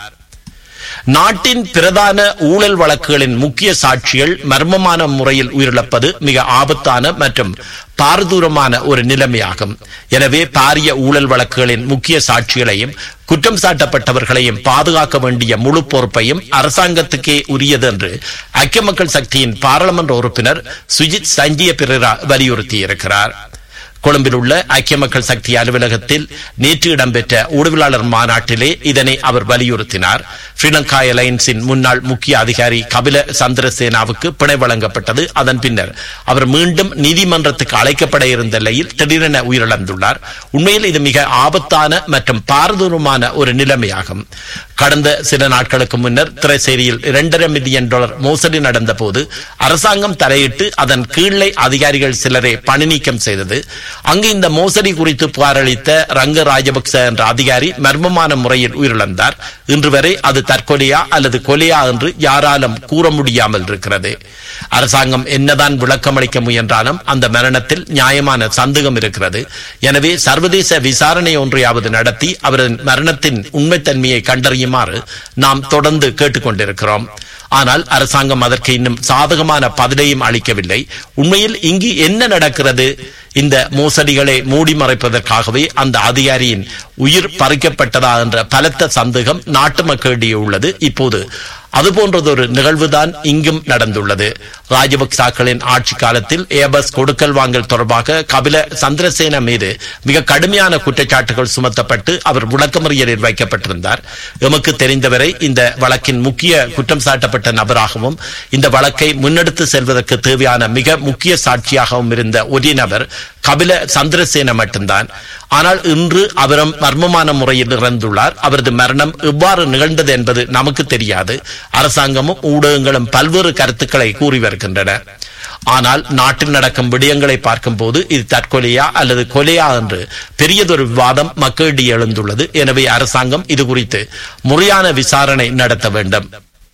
நாட்டின் பிரதான ஊழல் வழக்குகளின் முக்கிய சாட்சிகள் மர்மமான முறையில் உயிரிழப்பது மிக ஆபத்தான மற்றும் பாரதூரமான ஒரு நிலைமையாகும் எனவே பாரிய ஊழல் வழக்குகளின் முக்கிய சாட்சிகளையும் குற்றம் சாட்டப்பட்டவர்களையும் பாதுகாக்க வேண்டிய முழு பொறுப்பையும் அரசாங்கத்துக்கே உரியது என்று ஐக்கிய மக்கள் சக்தியின் பாராளுமன்ற உறுப்பினர் சுஜித் சஞ்சிய பிரேரா வலியுறுத்தியிருக்கிறார் கொழும்பில் உள்ள ஐக்கிய மக்கள் சக்தி அலுவலகத்தில் நேற்று இடம்பெற்ற ஊடகவியலாளர் மாநாட்டிலே இதனை அவர் வலியுறுத்தினார் ஸ்ரீலங்கா அலையன்ஸின் முன்னாள் முக்கிய அதிகாரி கபில சந்திரசேனாவுக்கு பிணை வழங்கப்பட்டது அதன் பின்னர் அவர் மீண்டும் நீதிமன்றத்துக்கு அழைக்கப்பட இருந்த நிலையில் திடீரென உயிரிழந்துள்ளார் உண்மையில் இது மிக ஆபத்தான மற்றும் பாரதூரமான ஒரு நிலைமையாகும் கடந்த சில நாட்களுக்கு முன்னர் திரைசேரியில் இரண்டரை மில்லியன் டாலர் மோசடி நடந்த போது அரசாங்கம் தலையிட்டு அதன் கீழே அதிகாரிகள் சிலரை பணி நீக்கம் செய்தது அங்கு இந்த மோசடி குறித்து புகாரளித்த ரங்க ராஜபக்ச என்ற அதிகாரி மர்மமான முறையில் உயிரிழந்தார் இன்று வரை அது தற்கொலையா அல்லது கொலையா என்று யாராலும் கூற முடியாமல் இருக்கிறது அரசாங்கம் என்னதான் விளக்கமளிக்க முயன்றாலும் அந்த மரணத்தில் நியாயமான சந்தேகம் இருக்கிறது எனவே சர்வதேச விசாரணை ஒன்றையாவது நடத்தி அவரது மரணத்தின் உண்மைத்தன்மையை கண்டறியுமாறு நாம் தொடர்ந்து கேட்டுக்கொண்டிருக்கிறோம் ஆனால் அரசாங்கம் அதற்கு இன்னும் சாதகமான பதிலையும் அளிக்கவில்லை உண்மையில் இங்கு என்ன நடக்கிறது இந்த மோசடிகளை மூடி மறைப்பதற்காகவே அந்த அதிகாரியின் உயிர் பறிக்கப்பட்டதா என்ற பலத்த சந்தேகம் நாட்டு மக்களிடையே உள்ளது இப்போது அதுபோன்றதொரு நிகழ்வுதான் இங்கும் நடந்துள்ளது ராஜபக்சாக்களின் ஆட்சி காலத்தில் ஏபஸ் கொடுக்கல் வாங்கல் தொடர்பாக கபில சந்திரசேன மீது மிக கடுமையான குற்றச்சாட்டுகள் சுமத்தப்பட்டு அவர் விளக்கமறியலில் வைக்கப்பட்டிருந்தார் எமக்கு தெரிந்தவரை இந்த வழக்கின் முக்கிய குற்றம் சாட்டப்பட்ட நபராகவும் இந்த வழக்கை முன்னெடுத்து செல்வதற்கு தேவையான மிக முக்கிய சாட்சியாகவும் இருந்த ஒரே நபர் கபில சந்திரசேன மட்டும்தான் ஆனால் இன்று அவரும் மர்மமான முறையில் இறந்துள்ளார் அவரது மரணம் எவ்வாறு நிகழ்ந்தது என்பது நமக்கு தெரியாது அரசாங்கமும் ஊடகங்களும் பல்வேறு கருத்துக்களை கூறி வருகின்றன ஆனால் நாட்டில் நடக்கும் விடயங்களை பார்க்கும்போது இது தற்கொலையா அல்லது கொலையா என்று பெரியதொரு விவாதம் மக்களிடையே எழுந்துள்ளது எனவே அரசாங்கம் இது குறித்து முறையான விசாரணை நடத்த வேண்டும்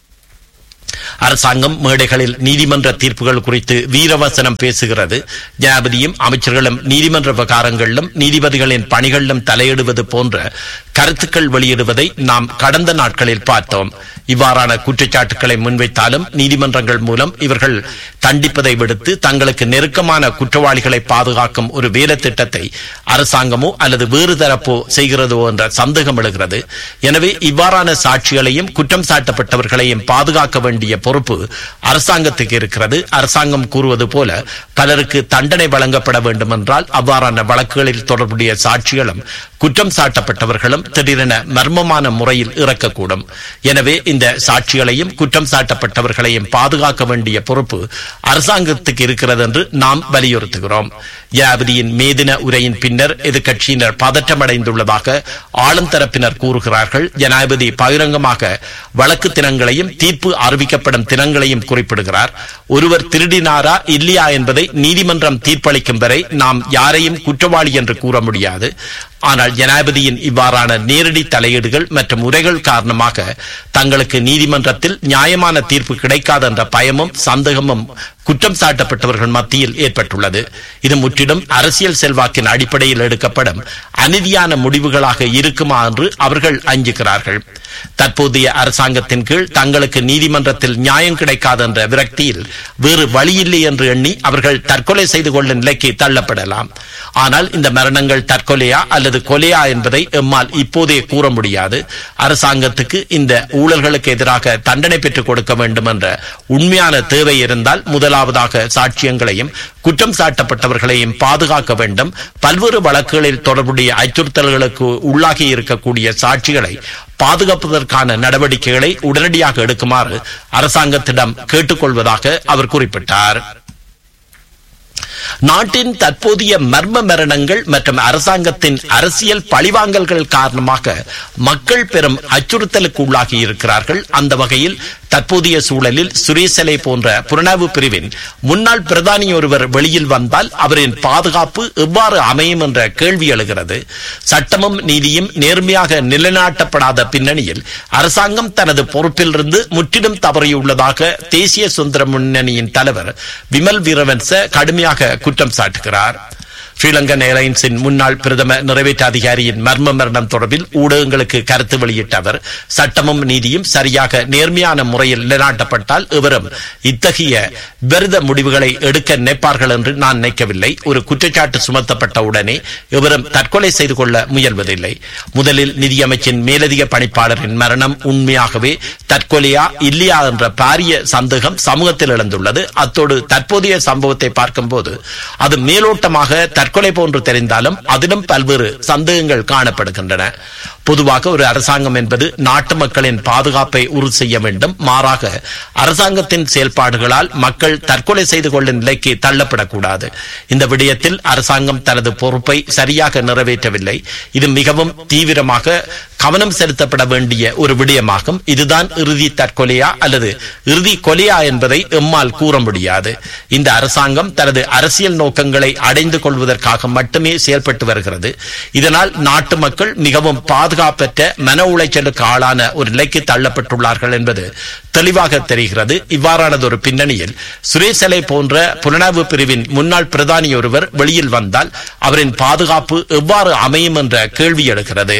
அரசாங்கம் மேடைகளில் நீதிமன்ற தீர்ப்புகள் குறித்து வீரவசனம் பேசுகிறது ஜனாபதியும் அமைச்சர்களும் நீதிமன்ற விவகாரங்களிலும் நீதிபதிகளின் பணிகளிலும் தலையிடுவது போன்ற கருத்துக்கள் வெளியிடுவதை நாம் கடந்த நாட்களில் பார்த்தோம் இவ்வாறான குற்றச்சாட்டுக்களை முன்வைத்தாலும் நீதிமன்றங்கள் மூலம் இவர்கள் தண்டிப்பதை விடுத்து தங்களுக்கு நெருக்கமான குற்றவாளிகளை பாதுகாக்கும் ஒரு வேலை திட்டத்தை அரசாங்கமோ அல்லது வேறு தரப்போ செய்கிறதோ என்ற சந்தேகம் எழுகிறது எனவே இவ்வாறான சாட்சிகளையும் குற்றம் சாட்டப்பட்டவர்களையும் பாதுகாக்க வேண்டிய பொறுப்பு அரசாங்கத்துக்கு இருக்கிறது அரசாங்கம் கூறுவது போல பலருக்கு தண்டனை வழங்கப்பட வேண்டும் என்றால் அவ்வாறான வழக்குகளில் தொடர்புடைய சாட்சிகளும் குற்றம் சாட்டப்பட்டவர்களும் திடீரென மர்மமான முறையில் இறக்கக்கூடும் எனவே இந்த சாட்சிகளையும் குற்றம் சாட்டப்பட்டவர்களையும் பாதுகாக்க வேண்டிய பொறுப்பு அரசாங்கத்துக்கு இருக்கிறது என்று நாம் வலியுறுத்துகிறோம் ஜனாபதியின் மேதின உரையின் பின்னர் எதிர்க்கட்சியினர் பதற்றமடைந்துள்ளதாக ஆளும் தரப்பினர் கூறுகிறார்கள் ஜனாதிபதி பகிரங்கமாக வழக்கு தினங்களையும் தீர்ப்பு அறிவிக்கப்படும் தினங்களையும் குறிப்பிடுகிறார் ஒருவர் திருடினாரா இல்லையா என்பதை நீதிமன்றம் தீர்ப்பளிக்கும் வரை நாம் யாரையும் குற்றவாளி என்று கூற முடியாது ஆனால் ஜனாதிபதியின் இவ்வாறான நேரடி தலையீடுகள் மற்றும் உரைகள் காரணமாக தங்களுக்கு நீதிமன்றத்தில் நியாயமான தீர்ப்பு கிடைக்காது என்ற பயமும் சந்தேகமும் குற்றம் சாட்டப்பட்டவர்கள் மத்தியில் ஏற்பட்டுள்ளது இது முற்றிலும் அரசியல் செல்வாக்கின் அடிப்படையில் எடுக்கப்படும் அநீதியான முடிவுகளாக இருக்குமா என்று அவர்கள் அஞ்சுகிறார்கள் தற்போதைய அரசாங்கத்தின் கீழ் தங்களுக்கு நீதிமன்றத்தில் நியாயம் கிடைக்காது என்ற விரக்தியில் வேறு வழியில்லை என்று எண்ணி அவர்கள் தற்கொலை செய்து கொள்ளும் நிலைக்கு தள்ளப்படலாம் ஆனால் இந்த மரணங்கள் தற்கொலையா அல்லது கொலையா என்பதை எம்மால் இப்போதே கூற முடியாது அரசாங்கத்துக்கு இந்த ஊழல்களுக்கு எதிராக தண்டனை பெற்றுக் கொடுக்க வேண்டும் என்ற உண்மையான தேவை இருந்தால் முதலாவதாக சாட்சியங்களையும் குற்றம் சாட்டப்பட்டவர்களையும் பாதுகாக்க வேண்டும் பல்வேறு வழக்குகளில் தொடர்புடைய அச்சுறுத்தல்களுக்கு உள்ளாகி இருக்கக்கூடிய சாட்சிகளை பாதுகாப்பதற்கான நடவடிக்கைகளை உடனடியாக எடுக்குமாறு அரசாங்கத்திடம் கேட்டுக்கொள்வதாக அவர் குறிப்பிட்டார் நாட்டின் தற்போதைய மர்ம மரணங்கள் மற்றும் அரசாங்கத்தின் அரசியல் பழிவாங்கல்கள் காரணமாக மக்கள் பெரும் அச்சுறுத்தலுக்கு உள்ளாகி இருக்கிறார்கள் அந்த வகையில் தற்போதைய சூழலில் சுரேசலை போன்ற புலனாய்வு பிரிவின் முன்னாள் பிரதானி ஒருவர் வெளியில் வந்தால் அவரின் பாதுகாப்பு எவ்வாறு அமையும் என்ற கேள்வி எழுகிறது சட்டமும் நீதியும் நேர்மையாக நிலைநாட்டப்படாத பின்னணியில் அரசாங்கம் தனது பொறுப்பிலிருந்து முற்றிலும் தவறியுள்ளதாக தேசிய சுதந்திர முன்னணியின் தலைவர் விமல் வீரவன்ச கடுமையாக குற்றம் சாட்டுகிறார் ஸ்ரீலங்கன் ஏர்லைன்ஸின் முன்னாள் பிரதம நிறைவேற்ற அதிகாரியின் மர்ம மரணம் தொடர்பில் ஊடகங்களுக்கு கருத்து வெளியிட்ட அவர் சட்டமும் நீதியும் சரியாக நேர்மையான முறையில் நிலைநாட்டப்பட்டால் இவரும் இத்தகைய விரத முடிவுகளை எடுக்க நினைப்பார்கள் என்று நான் நினைக்கவில்லை ஒரு குற்றச்சாட்டு சுமத்தப்பட்ட உடனே இவரும் தற்கொலை செய்து கொள்ள முயல்வதில்லை முதலில் நிதியமைச்சின் மேலதிக பணிப்பாளரின் மரணம் உண்மையாகவே தற்கொலையா இல்லையா என்ற பாரிய சந்தேகம் சமூகத்தில் எழுந்துள்ளது அத்தோடு தற்போதைய சம்பவத்தை பார்க்கும்போது அது மேலோட்டமாக தற்கொலை போன்று தெரிந்தாலும் அதிலும் பல்வேறு சந்தேகங்கள் காணப்படுகின்றன பொதுவாக ஒரு அரசாங்கம் என்பது நாட்டு மக்களின் பாதுகாப்பை உறுதி செய்ய வேண்டும் மாறாக அரசாங்கத்தின் செயல்பாடுகளால் மக்கள் தற்கொலை செய்து கொள்ளும் நிலைக்கு தள்ளப்படக்கூடாது இந்த விடயத்தில் அரசாங்கம் தனது பொறுப்பை சரியாக நிறைவேற்றவில்லை இது மிகவும் தீவிரமாக கவனம் செலுத்தப்பட வேண்டிய ஒரு விடயமாகும் இதுதான் இறுதி தற்கொலையா அல்லது இறுதி கொலையா என்பதை எம்மால் கூற முடியாது இந்த அரசாங்கம் தனது அரசியல் நோக்கங்களை அடைந்து கொள்வதற்காக மட்டுமே செயல்பட்டு வருகிறது இதனால் நாட்டு மக்கள் மிகவும் பாதுகாப்பற்ற மன உளைச்சலுக்கு ஆளான ஒரு நிலைக்கு தள்ளப்பட்டுள்ளார்கள் என்பது தெளிவாக தெரிகிறது இவ்வாறானது ஒரு பின்னணியில் சுரேசலை போன்ற புலனாய்வு பிரிவின் முன்னாள் பிரதானி ஒருவர் வெளியில் வந்தால் அவரின் பாதுகாப்பு எவ்வாறு அமையும் என்ற கேள்வி எழுகிறது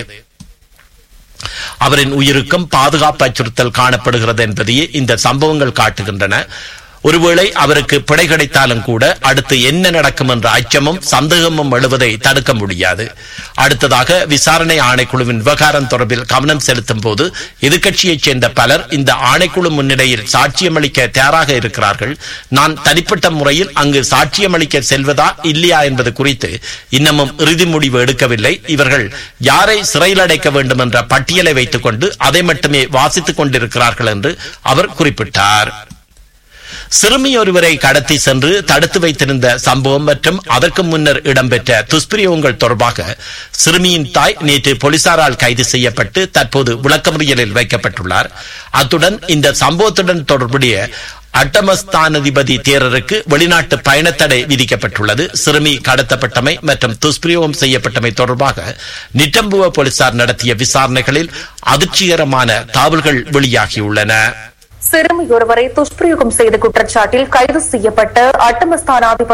அவரின் உயிருக்கும் பாதுகாப்பு அச்சுறுத்தல் காணப்படுகிறது என்பதையே இந்த சம்பவங்கள் காட்டுகின்றன ஒருவேளை அவருக்கு பிழை கிடைத்தாலும் கூட அடுத்து என்ன நடக்கும் என்ற அச்சமும் சந்தேகமும் எழுவதை தடுக்க முடியாது அடுத்ததாக விசாரணை ஆணைக்குழுவின் விவகாரம் தொடர்பில் கவனம் செலுத்தும் போது எதிர்க்கட்சியைச் சேர்ந்த பலர் இந்த ஆணைக்குழு முன்னிலையில் சாட்சியமளிக்க தயாராக இருக்கிறார்கள் நான் தனிப்பட்ட முறையில் அங்கு சாட்சியமளிக்க செல்வதா இல்லையா என்பது குறித்து இன்னமும் இறுதி முடிவு எடுக்கவில்லை இவர்கள் யாரை சிறையில் அடைக்க வேண்டும் என்ற பட்டியலை வைத்துக் கொண்டு அதை மட்டுமே வாசித்துக் கொண்டிருக்கிறார்கள் என்று அவர் குறிப்பிட்டார் சிறுமி ஒருவரை கடத்தி சென்று தடுத்து வைத்திருந்த சம்பவம் மற்றும் அதற்கு முன்னர் இடம்பெற்ற துஷ்பிரயோகங்கள் தொடர்பாக சிறுமியின் தாய் நேற்று போலீசாரால் கைது செய்யப்பட்டு தற்போது விளக்கமறியலில் வைக்கப்பட்டுள்ளார் அத்துடன் இந்த சம்பவத்துடன் தொடர்புடைய அட்டமஸ்தானாதிபதி தேரருக்கு வெளிநாட்டு பயணத்தடை விதிக்கப்பட்டுள்ளது சிறுமி கடத்தப்பட்டமை மற்றும் துஷ்பிரயோகம் செய்யப்பட்டமை தொடர்பாக நிட்டம்புவ போலீசார் நடத்திய விசாரணைகளில் அதிர்ச்சிகரமான தகவல்கள் வெளியாகியுள்ளன சிறுமி ஒருவரை துஷ்பிரயோகம் செய்த குற்றச்சாட்டில் கைது செய்யப்பட்ட அட்டமஸ்தானாதிபதி